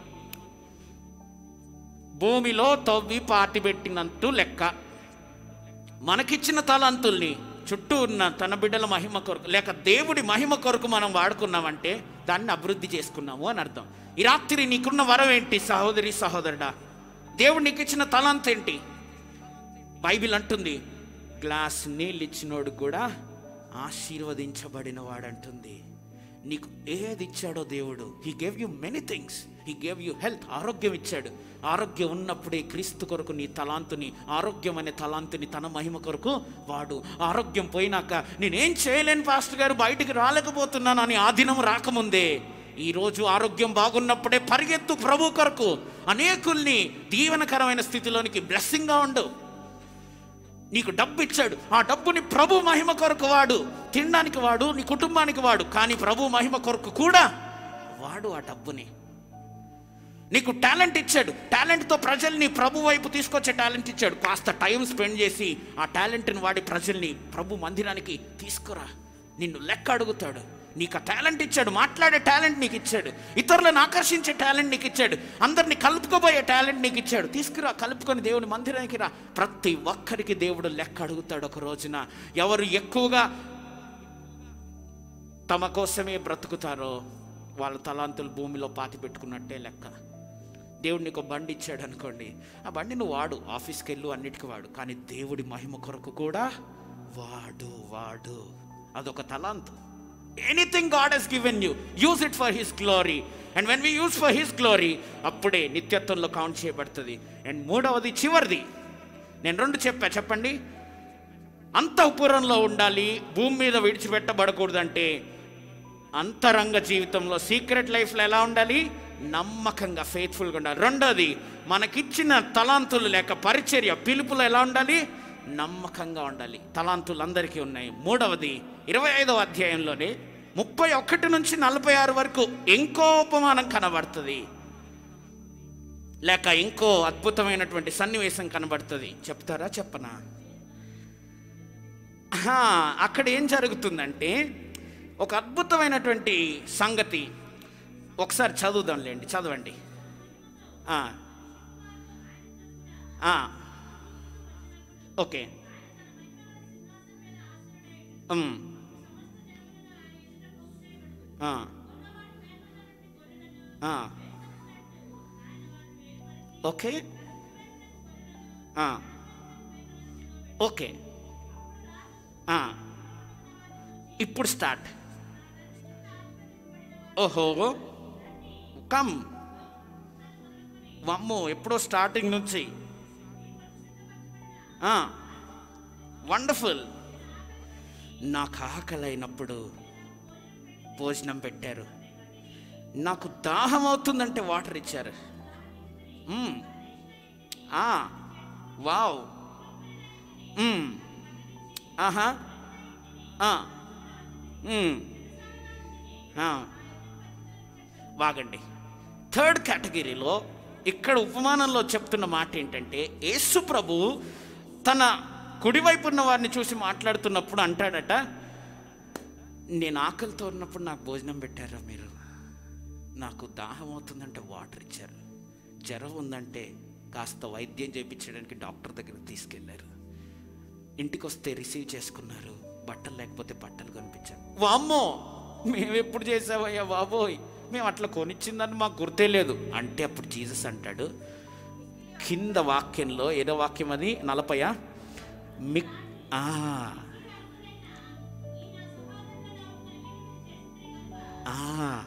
భూమిలో తవ్వి పాతి పెట్టినంతు లెక్క మనకిచ్చిన తలాంతుల్ని చుట్టూ ఉన్న తన బిడ్డల మహిమ కొరకు లేక దేవుడి మహిమ కొరకు మనం వాడుకున్నామంటే దాన్ని అభివృద్ధి చేసుకున్నాము అని అర్థం ఈ రాత్రి నీకున్న వరం ఏంటి సహోదరి సహోదరుడా దేవుడు నీకు ఇచ్చిన తలాంత్ ఏంటి బైబిల్ అంటుంది గ్లాస్ నీళ్ళు ఇచ్చినోడు కూడా ఆశీర్వదించబడిన వాడంటుంది నీకు ఏది ఇచ్చాడో దేవుడు he gave you many things he gave you health ఆరోగ్యం ఇచ్చాడు ఆరోగ్యం ఉన్నప్పుడే క్రీస్తు కొరకు నీ తలాంతుని ఆరోగ్యం అనే తలాంతుని తన మహిమ కొరకు వాడు ఆరోగ్యం పోయినాక నేనేం చేయలేను పాస్టర్ గారు బయటికి రాలేకపోతున్నాను అని ఆ దినం రాకముందే ఈరోజు ఆరోగ్యం బాగున్నప్పుడే పరిగెత్తు ప్రభు కొరకు అనేకుల్ని దీవెనకరమైన స్థితిలోనికి బ్లెస్సింగ్గా ఉండు నీకు డబ్బు ఇచ్చాడు ఆ డబ్బుని ప్రభు మహిమ కొరకు వాడు తినడానికి వాడు నీ కుటుంబానికి వాడు కానీ ప్రభు మహిమ కొరకు కూడా వాడు ఆ డబ్బుని నీకు టాలెంట్ ఇచ్చాడు టాలెంట్తో ప్రజల్ని ప్రభు వైపు తీసుకొచ్చే టాలెంట్ ఇచ్చాడు కాస్త టైం స్పెండ్ చేసి ఆ టాలెంట్ని వాడి ప్రజల్ని ప్రభు మందిరానికి తీసుకురా నిన్ను లెక్క అడుగుతాడు నీకు ఆ టాలెంట్ ఇచ్చాడు మాట్లాడే టాలెంట్ నీకు ఇచ్చాడు ఇతరులను ఆకర్షించే టాలెంట్ నీకు ఇచ్చాడు అందరిని కలుపుకోబోయే టాలెంట్ నీకు ఇచ్చాడు తీసుకురా కలుపుకొని దేవుని మందిరానికి రా ప్రతి ఒక్కరికి దేవుడు లెక్క అడుగుతాడు ఒక రోజున ఎవరు ఎక్కువగా తమ కోసమే బ్రతుకుతారో వాళ్ళ తలాంతులు భూమిలో పాతి పెట్టుకున్నట్టే లెక్క దేవుడు నీకు ఒక బండి ఇచ్చాడు అనుకోండి ఆ బండి నువ్వు వాడు ఆఫీస్కి వెళ్ళు అన్నిటికీ వాడు కానీ దేవుడి మహిమ కొరకు కూడా వాడు వాడు అదొక తలాంతు anything God he's given you use it for his glory and when we use for his glory అప్పుడే నిత్యత్వంలో కౌంట్ చేయబడుతుంది అండ్ మూడవది చివరిది నేను రెండు చెప్పా చెప్పండి అంతఃపురంలో ఉండాలి భూమి మీద విడిచిపెట్టబడకూడదంటే అంతరంగ జీవితంలో సీక్రెట్ లైఫ్లో ఎలా ఉండాలి నమ్మకంగా ఫెయిత్ఫుల్గా ఉండాలి రెండోది మనకిచ్చిన తలాంతులు లేక పరిచర్య పిలుపులో ఎలా ఉండాలి నమ్మకంగా ఉండాలి తలాంతులు అందరికీ ఉన్నాయి మూడవది ఇరవై ఐదవ అధ్యాయంలోనే ముప్పై ఒకటి నుంచి నలభై ఆరు వరకు ఇంకో ఉపమానం కనబడుతుంది లేక ఇంకో అద్భుతమైనటువంటి సన్నివేశం కనబడుతుంది చెప్తారా చెప్పనా ఆహా, అక్కడ ఏం జరుగుతుందంటే ఒక అద్భుతమైనటువంటి సంగతి ఒకసారి చదువుదాంలేండి చదవండి ఆ. ఆ. ఓకే ఉమ్. ఆ. ఆ. ఓకే ఆ. ఓకే ఆ. ఇప్పుడు స్టార్ట్ ఓహో కమ్ వమ్ము ఎప్పుడో స్టార్టింగ్ నుంచి వండర్ఫుల్ నాకు ఆకలైనప్పుడు భోజనం పెట్టారు నాకు దాహం అవుతుందంటే వాటర్ ఇచ్చారు మ్మ్. ఆ, వావ్ మ్మ్. ఆహా ఆ. మ్మ్. ఆ. బాగండి థర్డ్ కేటగిరీలో ఇక్కడ ఉపమానంలో చెప్తున్న మాట ఏంటంటే యేసు ప్రభు తన కుడివైపు ఉన్న వారిని చూసి మాట్లాడుతున్నప్పుడు అంటాడట నేను ఆకలితో ఉన్నప్పుడు నాకు భోజనం పెట్టారా మీరు నాకు దాహం అవుతుందంటే వాటర్ ఇచ్చారు జ్వరం ఉందంటే కాస్త వైద్యం చేయించడానికి డాక్టర్ దగ్గరికి తీసుకెళ్లారు ఇంటికి వస్తే రిసీవ్ చేసుకున్నారు బట్టలు లేకపోతే బట్టలు కనిపించారు వామ్మో మేము ఎప్పుడు చేసావయ్యా బాబోయ్ మేము అట్లా కొనిచ్చిందని మాకు గుర్తే లేదు అంటే అప్పుడు జీసస్ అంటాడు కింద వాక్యంలో ఏదో వాక్యం అది నలభయ మిక్ ఆ. ఆ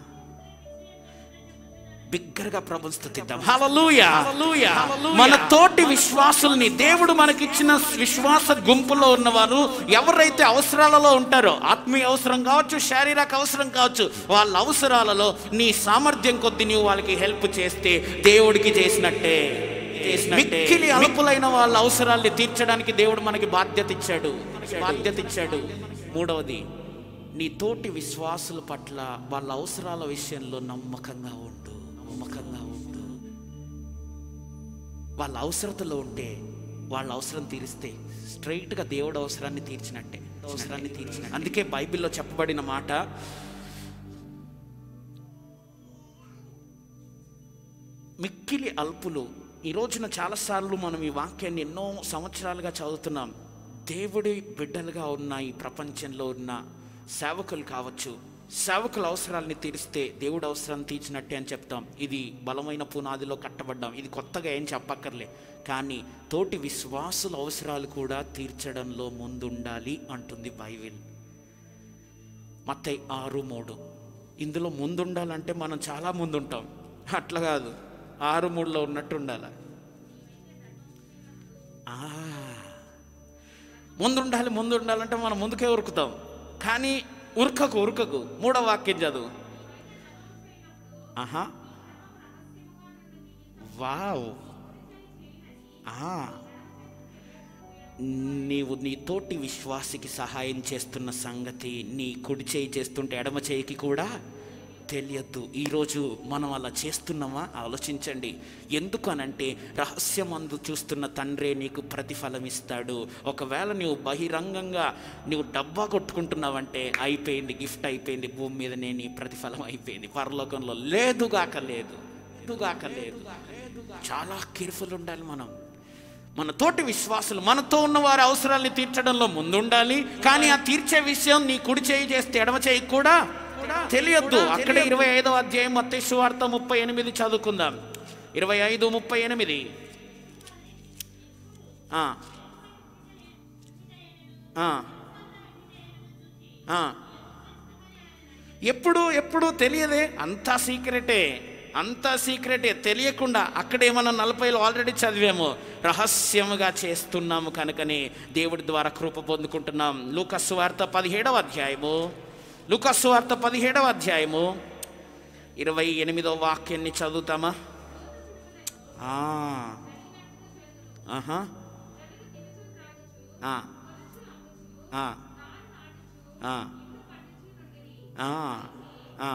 బిగ్గరగా ప్రభుని స్థుతిద్దాం హల్లెలూయా హల్లెలూయా మన తోటి విశ్వాసుల్ని దేవుడు మనకిచ్చిన విశ్వాస గుంపులో ఉన్నవారు ఎవరైతే అవసరాలలో ఉంటారో ఆత్మీయ అవసరం కావచ్చు శారీరక అవసరం కావచ్చు వాళ్ళ అవసరాలలో నీ సామర్థ్యం కొద్ది నువ్వు వాళ్ళకి హెల్ప్ చేస్తే దేవుడికి చేసినట్టే మిక్కిలి అలుపులైన వాళ్ళ అవసరాల్ని తీర్చడానికి దేవుడు మనకి బాధ్యత ఇచ్చాడు బాధ్యత ఇచ్చాడు మూడవది నీ తోటి విశ్వాసుల పట్ల వాళ్ళ అవసరాల విషయంలో నమ్మకంగా ఉండు నమ్మకంగా ఉండు వాళ్ళ అవసరతలో ఉంటే వాళ్ళ అవసరం తీరిస్తే స్ట్రైట్గా దేవుడు అవసరాన్ని తీర్చినట్టే అవసరాన్ని తీర్చినట్టే అందుకే బైబిల్లో చెప్పబడిన మాట మిక్కిలి అల్పులు ఈ రోజున చాలాసార్లు మనం ఈ వాక్యాన్ని ఎన్నో సంవత్సరాలుగా చదువుతున్నాం దేవుడి బిడ్డలుగా ఉన్న ఈ ప్రపంచంలో ఉన్న సేవకులు కావచ్చు సేవకుల అవసరాల్ని తీరిస్తే దేవుడు అవసరాన్ని తీర్చినట్టే అని చెప్తాం ఇది బలమైన పునాదిలో కట్టబడ్డాం ఇది కొత్తగా ఏం చెప్పక్కర్లే కానీ తోటి విశ్వాసుల అవసరాలు కూడా తీర్చడంలో ముందుండాలి అంటుంది బైబిల్ మత్తయి ఆరు మూడు ఇందులో ముందుండాలంటే మనం చాలా ముందుంటాం అట్లా కాదు ఆరు మూడులో ఉన్నట్టు ఉండాలి ఆ, ముందుండాలి ముందు ఉండాలంటే మనం ముందుకే ఉరుకుతాం కానీ ఉరకకు ఉరకకు మూడో వాక్యం చదువు ఆహా వావ్ ఆ నీవు నీ తోటి విశ్వాసికి సహాయం చేస్తున్న సంగతి నీ కుడి చేయి చేస్తుంటే ఎడమ చేయికి కూడా తెలియద్దు ఈరోజు మనం అలా చేస్తున్నామా ఆలోచించండి ఎందుకు అనంటే రహస్యమందు చూస్తున్న తండ్రే నీకు ప్రతిఫలం ఇస్తాడు ఒకవేళ నువ్వు బహిరంగంగా నువ్వు డబ్బా కొట్టుకుంటున్నావంటే అయిపోయింది గిఫ్ట్ అయిపోయింది భూమి మీదనే నీ ప్రతిఫలం అయిపోయింది పరలోకంలో లేదుగాక లేదు లేదుగాక లేదు చాలా కేర్ఫుల్ ఉండాలి మనం మన తోటి విశ్వాసులు మనతో ఉన్న వారి అవసరాల్ని తీర్చడంలో ముందుండాలి కానీ ఆ తీర్చే విషయం నీ కుడి చేయి చేస్తే ఎడమ చేయి కూడా తెలియద్దు అక్కడ ఇరవై ఐదో అధ్యాయం మత్తయి సువార్త ముప్పై ఎనిమిది చదువుకుందాం ఇరవై ఐదు ముప్పై ఎనిమిది ఆ. ఆ. ఆ. ఎప్పుడు ఎప్పుడు తెలియదే అంతా సీక్రెటే అంతా సీక్రెటే తెలియకుండా అక్కడే మనం నలభైలో ఆల్రెడీ చదివాము రహస్యముగా చేస్తున్నాము కనుకనే దేవుడి ద్వారా కృప పొందుకుంటున్నాం లూకస్సు వార్త పదిహేడవ అధ్యాయము లూకస్సు వార్త పదిహేడవ అధ్యాయము ఇరవై ఎనిమిదో వాక్యాన్ని చదువుతామా ఆ. ఆహా ఆ. ఆ. ఆ. ఆ, ఆ,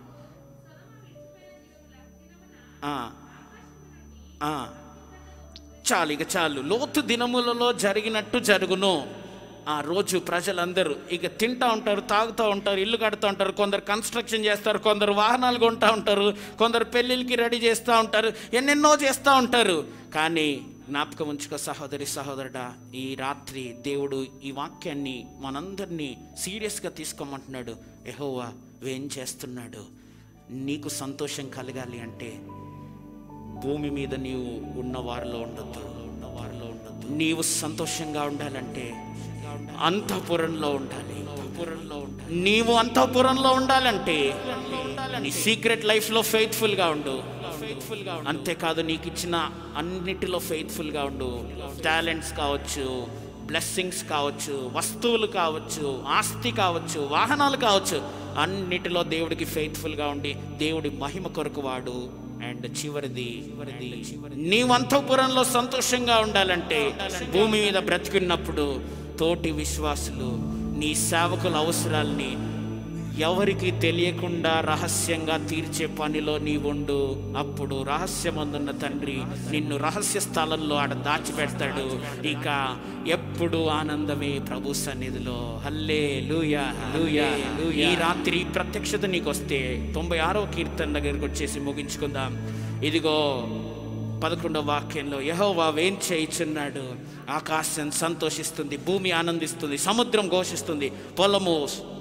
ఆ, ఆ. చాలు ఇక చాలు లోతు దినములలో జరిగినట్టు జరుగును ఆ రోజు ప్రజలందరూ ఇక తింటా ఉంటారు తాగుతూ ఉంటారు ఇల్లు కడుతూ ఉంటారు కొందరు కన్స్ట్రక్షన్ చేస్తారు కొందరు వాహనాలు కొంటూ ఉంటారు కొందరు పెళ్ళిళ్ళకి రెడీ చేస్తూ ఉంటారు ఎన్నెన్నో చేస్తూ ఉంటారు కానీ జ్ఞాపకం ఉంచుకో సహోదరి సహోదరుడా ఈ రాత్రి దేవుడు ఈ వాక్యాన్ని మనందరినీ సీరియస్గా తీసుకోమంటున్నాడు ఎహోవా ఏం చేస్తున్నాడు నీకు సంతోషం కలగాలి అంటే భూమి మీద నీవు ఉన్న వారిలో ఉండొద్దు ఉన్న వారిలో ఉండొద్దు నీవు సంతోషంగా ఉండాలంటే అంతఃపురంలో ఉండాలి అంతఃపురంలో ఉండాలి నీవు అంతఃపురంలో ఉండాలంటే నీ సీక్రెట్ లైఫ్లో ఫెయిత్ఫుల్గా ఉండు ఫెయిత్ఫుల్గా అంతేకాదు నీకు ఇచ్చిన అన్నిటిలో ఫెయిత్ఫుల్గా ఉండు టాలెంట్స్ కావచ్చు బ్లెస్సింగ్స్ కావచ్చు వస్తువులు కావచ్చు ఆస్తి కావచ్చు వాహనాలు కావచ్చు అన్నిటిలో దేవుడికి ఫెయిత్ఫుల్గా ఉండి దేవుడి మహిమ కొరకు వాడు అండ్ చివరిది నీవు అంతఃపురంలో సంతోషంగా ఉండాలంటే భూమి మీద బ్రతికున్నప్పుడు తోటి విశ్వాసులు నీ సేవకుల అవసరాల్ని ఎవరికి తెలియకుండా రహస్యంగా తీర్చే పనిలో నీ ఉండు అప్పుడు రహస్యమందున్న తండ్రి నిన్ను రహస్య స్థలంలో ఆడ దాచిపెడతాడు ఇక ఎప్పుడు ఆనందమే ప్రభు సన్నిధిలో హల్లే లూయా లూయా ఈ రాత్రి ఈ ప్రత్యక్షత నీకు వస్తే తొంభై ఆరో కీర్తన దగ్గరికి వచ్చేసి ముగించుకుందాం ఇదిగో పదకొండవ వాక్యంలో యహోవా వేం చేయిచున్నాడు ఆకాశం సంతోషిస్తుంది భూమి ఆనందిస్తుంది సముద్రం ఘోషిస్తుంది పొలము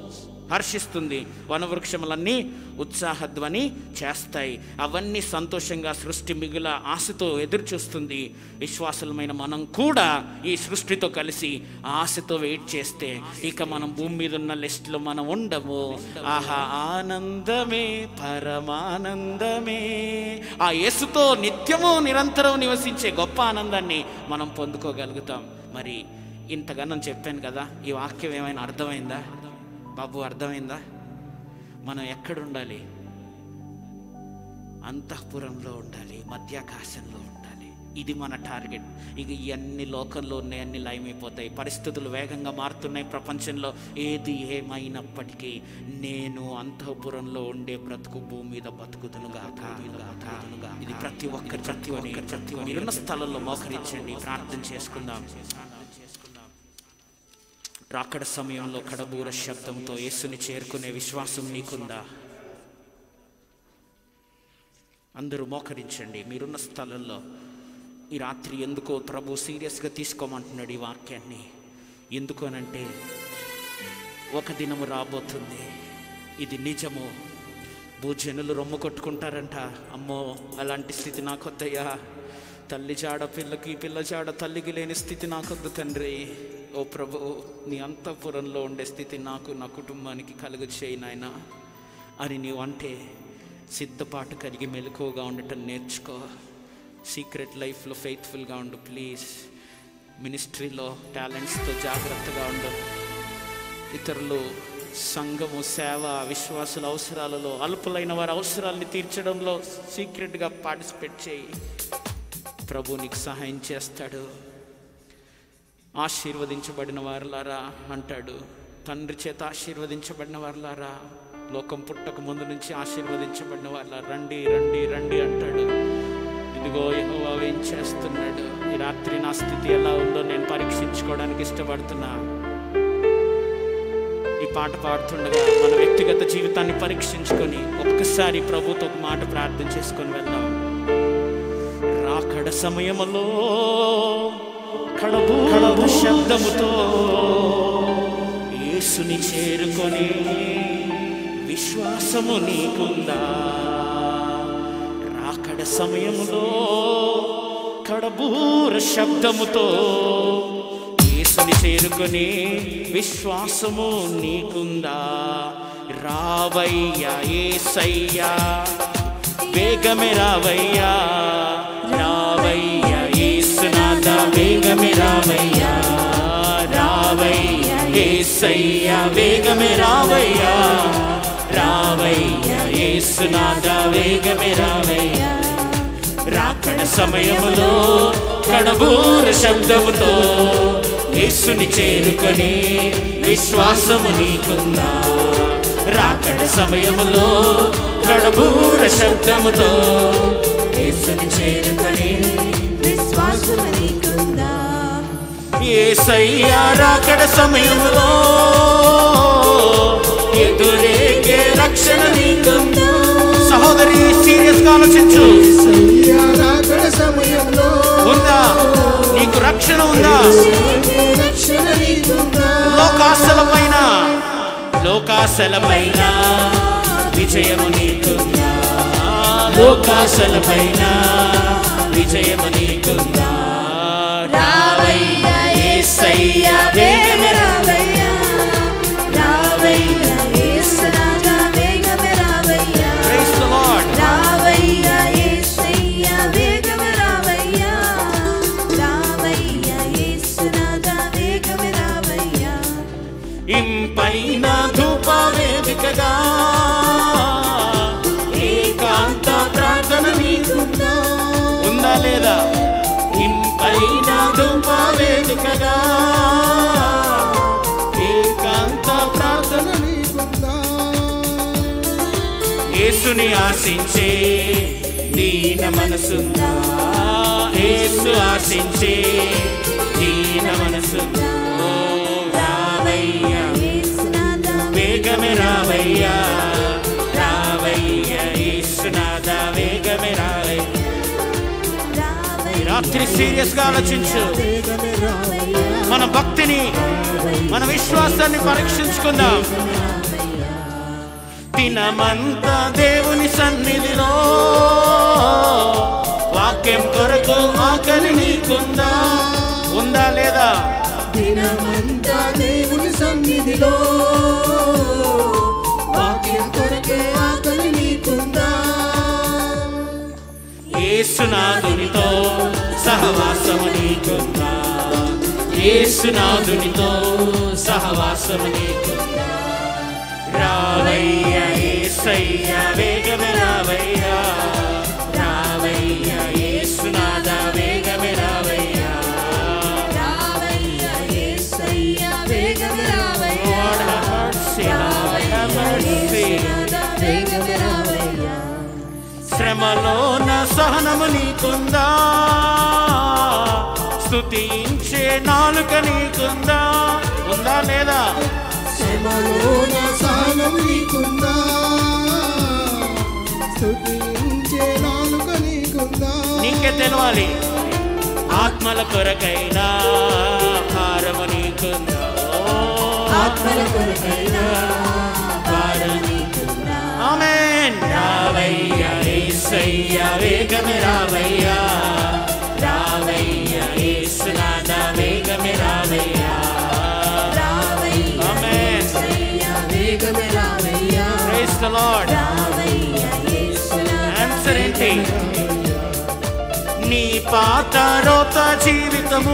హర్షిస్తుంది వనవృక్షములన్నీ ఉత్సాహధ్వని చేస్తాయి అవన్నీ సంతోషంగా సృష్టి మిగుల ఆశతో ఎదురు చూస్తుంది విశ్వాసులమైన మనం కూడా ఈ సృష్టితో కలిసి ఆశతో వెయిట్ చేస్తే ఇక మనం భూమి మీద ఉన్న లిస్టులో మనం ఉండము ఆహా ఆనందమే పరమానందమే ఆ యేసుతో నిత్యము నిరంతరం నివసించే గొప్ప ఆనందాన్ని మనం పొందుకోగలుగుతాం మరి ఇంతగానం చెప్పాను కదా ఈ వాక్యం ఏమైనా అర్థమైందా బాబు అర్థమైందా మనం ఎక్కడ ఉండాలి అంతఃపురంలో ఉండాలి మధ్యాకాశంలో ఉండాలి ఇది మన టార్గెట్ ఇక ఇవన్నీ లోకంలో ఉన్నాయి అన్ని లయమైపోతాయి పరిస్థితులు వేగంగా మారుతున్నాయి ప్రపంచంలో ఏది ఏమైనప్పటికీ నేను అంతఃపురంలో ఉండే బ్రతుకు భూమి మీద బతుకుతునుగాక ఇది ప్రతి ఒక్కరి ప్రతి ఒక్కరి ప్రతి ఒక్కరి మీరున్న స్థలంలో మోకరించండి ప్రార్థన చేసుకుందాం రాకడ సమయంలో కడబూర శబ్దంతో యేసుని చేరుకునే విశ్వాసం నీకుందా అందరూ మోకరించండి మీరున్న స్థలంలో ఈ రాత్రి ఎందుకో ప్రభు సీరియస్గా తీసుకోమంటున్నాడు ఈ వాక్యాన్ని ఎందుకు అనంటే ఒక దినము రాబోతుంది ఇది నిజము భూజనులు రొమ్ము కొట్టుకుంటారంట అమ్మో అలాంటి స్థితి నాకొద్దయ్యా తల్లి జాడ పిల్లకి పిల్ల జాడ తల్లికి లేని స్థితి నాకొద్దు తండ్రి ఓ ప్రభు నీ అంతఃపురంలో ఉండే స్థితి నాకు నా కుటుంబానికి కలుగు చేయి నాయనా అని నీవు అంటే సిద్ధపాటు కలిగి మెలకువగా ఉండటం నేర్చుకో సీక్రెట్ లైఫ్లో ఫెయిత్ఫుల్గా ఉండు ప్లీజ్ మినిస్ట్రీలో టాలెంట్స్తో జాగ్రత్తగా ఉండు ఇతరులు సంఘము సేవ విశ్వాసుల అవసరాలలో అల్పులైన వారి అవసరాలని తీర్చడంలో సీక్రెట్గా పార్టిసిపేట్ చేయి ప్రభు నీకు సహాయం చేస్తాడు ఆశీర్వదించబడిన వారులారా అంటాడు తండ్రి చేత ఆశీర్వదించబడిన వారులారా లోకం పుట్టక ముందు నుంచి ఆశీర్వదించబడిన వాళ్ళ రండి రండి రండి అంటాడు ఇదిగో యెహోవా ఏం చేస్తున్నాడు ఈ రాత్రి నా స్థితి ఎలా ఉందో నేను పరీక్షించుకోవడానికి ఇష్టపడుతున్నా ఈ పాట పాడుతుండగా మన వ్యక్తిగత జీవితాన్ని పరీక్షించుకొని ఒక్కసారి ప్రభుతో ఒక మాట ప్రార్థన చేసుకొని వెళ్దాం రాకడ సమయములో కడబు కడబు శబ్దముతో యేసుని చేరుకొని విశ్వాసము నీకుందా రాకడ సమయములో కడబూర శబ్దముతో యేసుని చేరుకొని విశ్వాసము నీకుందా రావయ్యా ఏసయ్యా వేగమే రావయ్యా రావయ్యా ఏసునాథ వేగమే రావయ్యా రావయ్యా ఏసయ్యా వేగమే రావయ్యా రావయ్యా ఏసునాథ వేగమే రావయ్యా రాకడ సమయములో కడబూర శబ్దముతో యేసుని చేరుకొని విశ్వాసము నీకుందా రాకడ సమయములో కడబూర శబ్దముతో యేసుని చేరుకొని విశ్వాసము నీకుందా ఏసయ్యా రాకడ సమయములో ఎదురేగే రక్షణ నీకుందా సహోదరి సీరియస్ గా ఆలోచించు రాకడ సమయంలో ఉందా నీకు రక్షణ ఉందా రక్షణ నీకుందా లోకాశల పైన లోకాశల పైన విజయము నీకుందా లోకాశల పైన విజయము నీకుందా రావయ్యా యేసయ్యా వేగమే రావయ్యా రావయ్యా యేసునాథా వేగమే రావయ్యా Praise the Lord. రావయ్యా యేసయ్యా వేగమే రావయ్యా రావయ్యా యేసునాథా వేగమే రావయ్యా ఇంపైన ధూప వేదికగా ఏకాంత ప్రార్థన నీకుందా ఉందా లేదా ఇంపైన ధూప వేదికగా ఏకాంత ప్రార్థన నీకుందా యేసుని ఆశించే దీన మనసుందా యేసు ఆశించే దీన మనసుందా ఓ రావయ్యా యేసునాథా వేగమే రావయ్యా రావయ్యా యేసునాథ వేగమే రావయ్యా ఈ రావయ్యా రాత్రి సీరియస్ గా ఆలోచించు వేగమే రావయ్యా మన భక్తిని మన విశ్వాసాన్ని పరీక్షించుకుందాం రావయ్యా దినమంతా దేవుని సన్నిధిలో వాక్యం కొరకు ఆకలి నీకుందా ఉందా లేదా దినమంతా దేవుని సన్నిధిలో వాక్యం కొరకే ఆకలి నీకుందా ఏసునాథునితో సహవాసము నీకుందా ఏసునాథునితో సహవాసము నీకుందా రావయ్య ఏసయ్య వేగమే రావయ్యా రావయ్య ఏసునాథ వేగమే రావయ్యా రావయ్యా యేసయ్యా వేగమే రావయ్యా Lord, have mercy, Lord, have mercy. రావయ్యా వేగమే రావయ్యా శ్రమలోన సహనము నీకుందా స్తుతించే నాలుక నీకుందా ఉందా లేదా శ్రమలోన సహనం నీకుందా స్తుతించే నాలుక నీకుందా నీకే తెలవాలి ఆత్మల కొరకైనా హారము నీకుందా ఆత్మల కొరకైనా భారం నీకుందా ఆమేన్ రావయ్య యేసయ్య వేగమే రావయ్యా రావయ్య యేసునాథ వేగమే రావయ్యా రావయ్యా ఆమేన్ యేసయ్యా వేగమే రావయ్యా ప్రైజ్ ద లార్డ్ రావయ్యా యేసునాథ ఆన్సర్ ఏంటి నీ పాత రోత జీవితము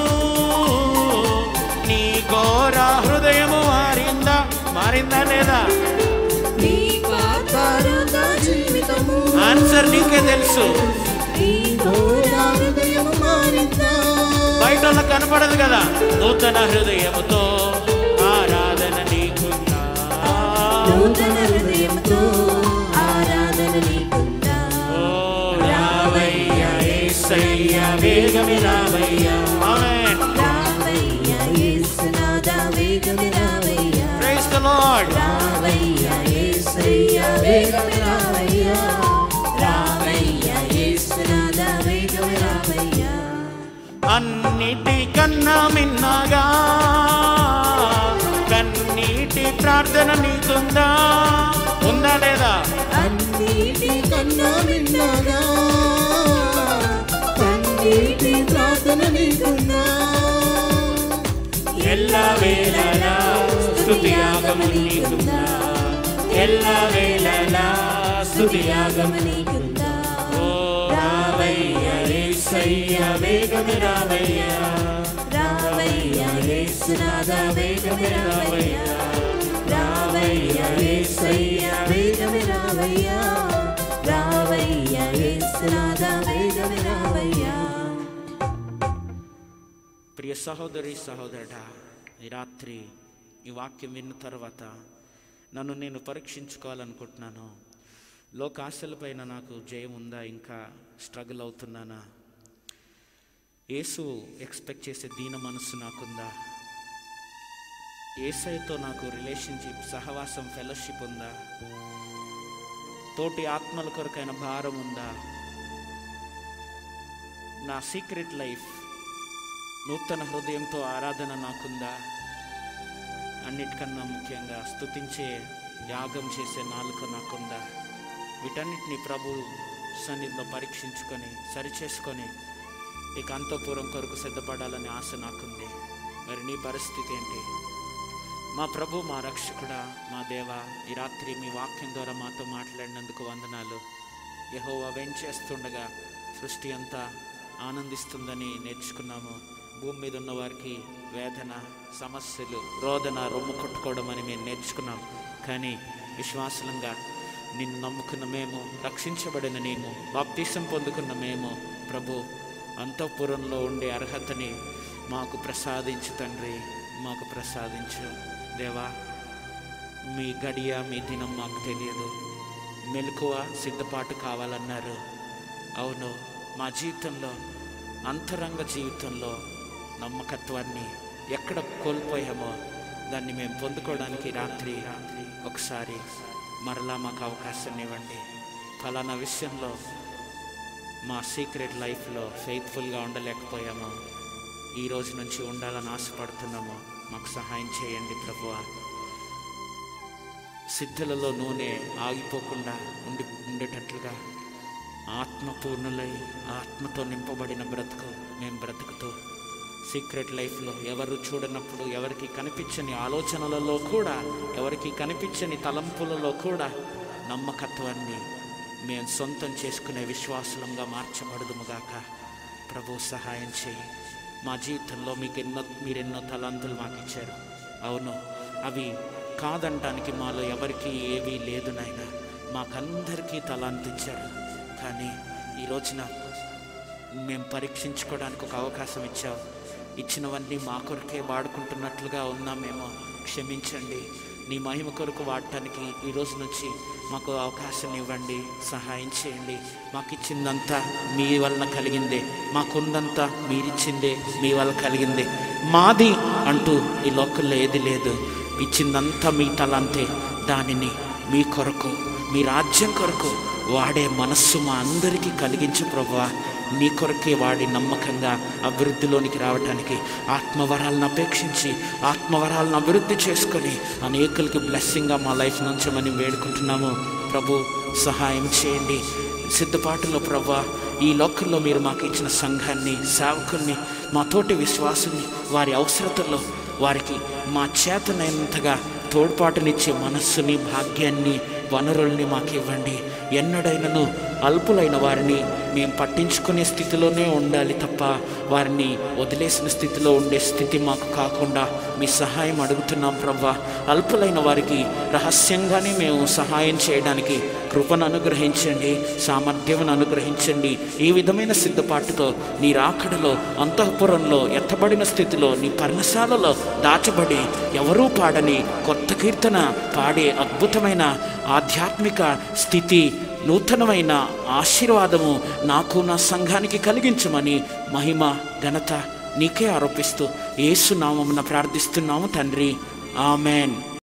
నీ ఘోర హృదయము మారిందా మారిందా లేదా నీ పాతారుగా జీవితము ఆన్సర్ నీకే తెలుసు నీ ఘోర నా హృదయం మారిందా బయట వాళ్ళకి కనపడదు కదా నూతన హృదయముతో ఆరాధన నీకుందా నూతన హృదయంతో ఆరాధన నీకుందా ఓ రావయ్య యేసయ్య వేగమి రావయ్య ఆమేన్ రావయ్యా యేసునాథ వేగమే రావయ్యా ప్రైజ్ ద లార్డ్ రావయ్యా యేసయ్యా వేగమే రావయ్యా రావయ్యా యేసునాథ వేగమే రావయ్యా అన్నిటికన్నా మిన్నగా కన్నీటి ప్రార్థన నీకుందా ఉందా లేదా అన్నిటి కన్నా విన్నాగా కన్నీటి ప్రార్థన నీకున్నా ఎల్ల వేళలా స్తుతి యాగము నీకుందా ఎల్ల వేళలా స్తుతి యాగము నీకుందా ఓ రావయ్య యేసయ్య వేగమి రావయ్య రావయ్యా యేసునాథ వేగమే రావయ్యా రావయ్యా యేసయ్యా వేగమే రావయ్యా రావయ్యా యేసునాథ వేగమే రావయ్యా ప్రియ సహోదరి సహోదరుడా ఈ రాత్రి ఈ వాక్యం విన్న తర్వాత నన్ను నేను పరీక్షించుకోవాలనుకుంటున్నాను లోకాశలపైన నాకు జయం ఉందా ఇంకా స్ట్రగుల్ అవుతున్నానా యేసు ఎక్స్పెక్ట్ చేసే దీన మనస్సు నాకుందా ఏసైతో నాకు రిలేషన్షిప్ సహవాసం ఫెలోషిప్ ఉందా తోటి ఆత్మల కొరకైన భారం ఉందా నా సీక్రెట్ లైఫ్ నూతన హృదయంతో ఆరాధన నాకుందా అన్నిటికన్నా ముఖ్యంగా స్తుతించే యాగం చేసే నాలుక నాకుందా వీటన్నిటిని ప్రభు సన్నిధిలో పరీక్షించుకొని సరిచేసుకొని ఇక అంతఃపురం కొరకు సిద్ధపడాలని ఆశ నాకుంది మరి నీ పరిస్థితి ఏంటి మా ప్రభు మా రక్షకుడా మా దేవ ఈ రాత్రి మీ వాక్యం ద్వారా మాతో మాట్లాడినందుకు వందనాలు యెహోవా వెంచేస్తుండగా సృష్టి అంతా ఆనందిస్తుందని నేర్చుకున్నాము భూమి మీద ఉన్న వారికి వేదన సమస్యలు రోదన రొమ్ము కొట్టుకోవడం అని మేము నేర్చుకున్నాం కానీ విశ్వాసంగా నిన్ను నమ్ముకున్న మేము రక్షించబడిన నేను బాప్తీసం పొందుకున్న మేము ప్రభు అంతఃపురంలో ఉండే అర్హతని మాకు ప్రసాదించు తండ్రి మాకు ప్రసాదించు దేవా మీ గడియ మీ దినం మాకు తెలియదు మెలకువ సిద్ధపాటు కావాలన్నారు అవును మా జీవితంలో అంతరంగ జీవితంలో నమ్మకత్వాన్ని ఎక్కడ కోల్పోయామో దాన్ని మేము పొందుకోవడానికి రాత్రి రాత్రి ఒకసారి మరలా మాకు అవకాశం ఇవ్వండి ఫలానా విషయంలో మా సీక్రెట్ లైఫ్లో ఫెయిత్ఫుల్గా ఉండలేకపోయాము ఈ రోజు నుంచి ఉండాలని ఆశపడుతున్నాము మాకు సహాయం చేయండి ప్రభువా సిద్ధులలో నూనె ఆగిపోకుండా ఉండి ఉండేటట్లుగా ఆత్మపూర్ణులై ఆత్మతో నింపబడిన బ్రతుకు మేము బ్రతుకుతూ సీక్రెట్ లైఫ్లో ఎవరు చూడనప్పుడు ఎవరికి కనిపించని ఆలోచనలలో కూడా ఎవరికి కనిపించని తలంపులలో కూడా నమ్మకత్వాన్ని మేము సొంతం చేసుకునే విశ్వాసులంగా మార్చబడదుముగాక ప్రభు సహాయం చేయి మా జీవితంలో మీకు ఎన్నో మీరెన్నో తలాంతులు మాకు ఇచ్చారు అవును అవి కాదంటానికి మాలో ఎవరికి ఏవీ లేదు నాయన మాకందరికీ తలాంతు ఇచ్చారు కానీ ఈ రోజున మేము పరీక్షించుకోవడానికి ఒక అవకాశం ఇచ్చావు ఇచ్చినవన్నీ మా కొరకే వాడుకుంటున్నట్లుగా ఉన్నామేమో క్షమించండి నీ మహిమ కొరకు వాడటానికి ఈ రోజు నుంచి మాకు అవకాశం ఇవ్వండి సహాయం చేయండి మాకు ఇచ్చిందంతా మీ వలన కలిగిందే మాకుందంతా మీరిచ్చిందే మీ వల్ల కలిగిందే మాది అంటూ ఈ లోకల్లో ఏది లేదు ఇచ్చిందంతా మీ తలంతే దానిని మీ కొరకు మీ రాజ్యం కొరకు వాడే మనస్సు మా అందరికీ కలిగించు ప్రభువా నీ కొరకే వాడి నమ్మకంగా అభివృద్ధిలోనికి రావటానికి ఆత్మవరాలను అపేక్షించి ఆత్మవరాలను అభివృద్ధి చేసుకొని అనేకులకి బ్లెస్సింగ్గా మా లైఫ్ నుంచి మనం వేడుకుంటున్నాము ప్రభు సహాయం చేయండి సిద్ధపాటులో ప్రభా ఈ లోకల్లో మీరు మాకు ఇచ్చిన సంఘాన్ని సేవకుల్ని మా తోటి విశ్వాసుల్ని వారి అవసరతల్లో వారికి మా చేతనైనంతగా తోడ్పాటునిచ్చే మనస్సుని భాగ్యాన్ని వనరుల్ని మాకు ఇవ్వండి ఎన్నడైనను అల్పులైన వారిని మేము పట్టించుకునే స్థితిలోనే ఉండాలి తప్ప వారిని వదిలేసిన స్థితిలో ఉండే స్థితి మాకు కాకుండా మీ సహాయం అడుగుతున్నాం ప్రభా అల్పులైన వారికి రహస్యంగానే మేము సహాయం చేయడానికి కృపను అనుగ్రహించండి సామర్థ్యమును అనుగ్రహించండి ఈ విధమైన సిద్ధపాటుతో నీ రాకడలో అంతఃపురంలో ఎత్తబడిన స్థితిలో నీ పర్ణశాలలో దాచబడి ఎవరూ పాడని కొత్త కీర్తన పాడే అద్భుతమైన ఆధ్యాత్మిక స్థితి నూతనమైన ఆశీర్వాదము నాకు నా సంఘానికి కలిగించమని మహిమ ఘనత నీకే ఆరోపిస్తూ ఏసునామమున ప్రార్థిస్తున్నాము తండ్రి ఆమెన్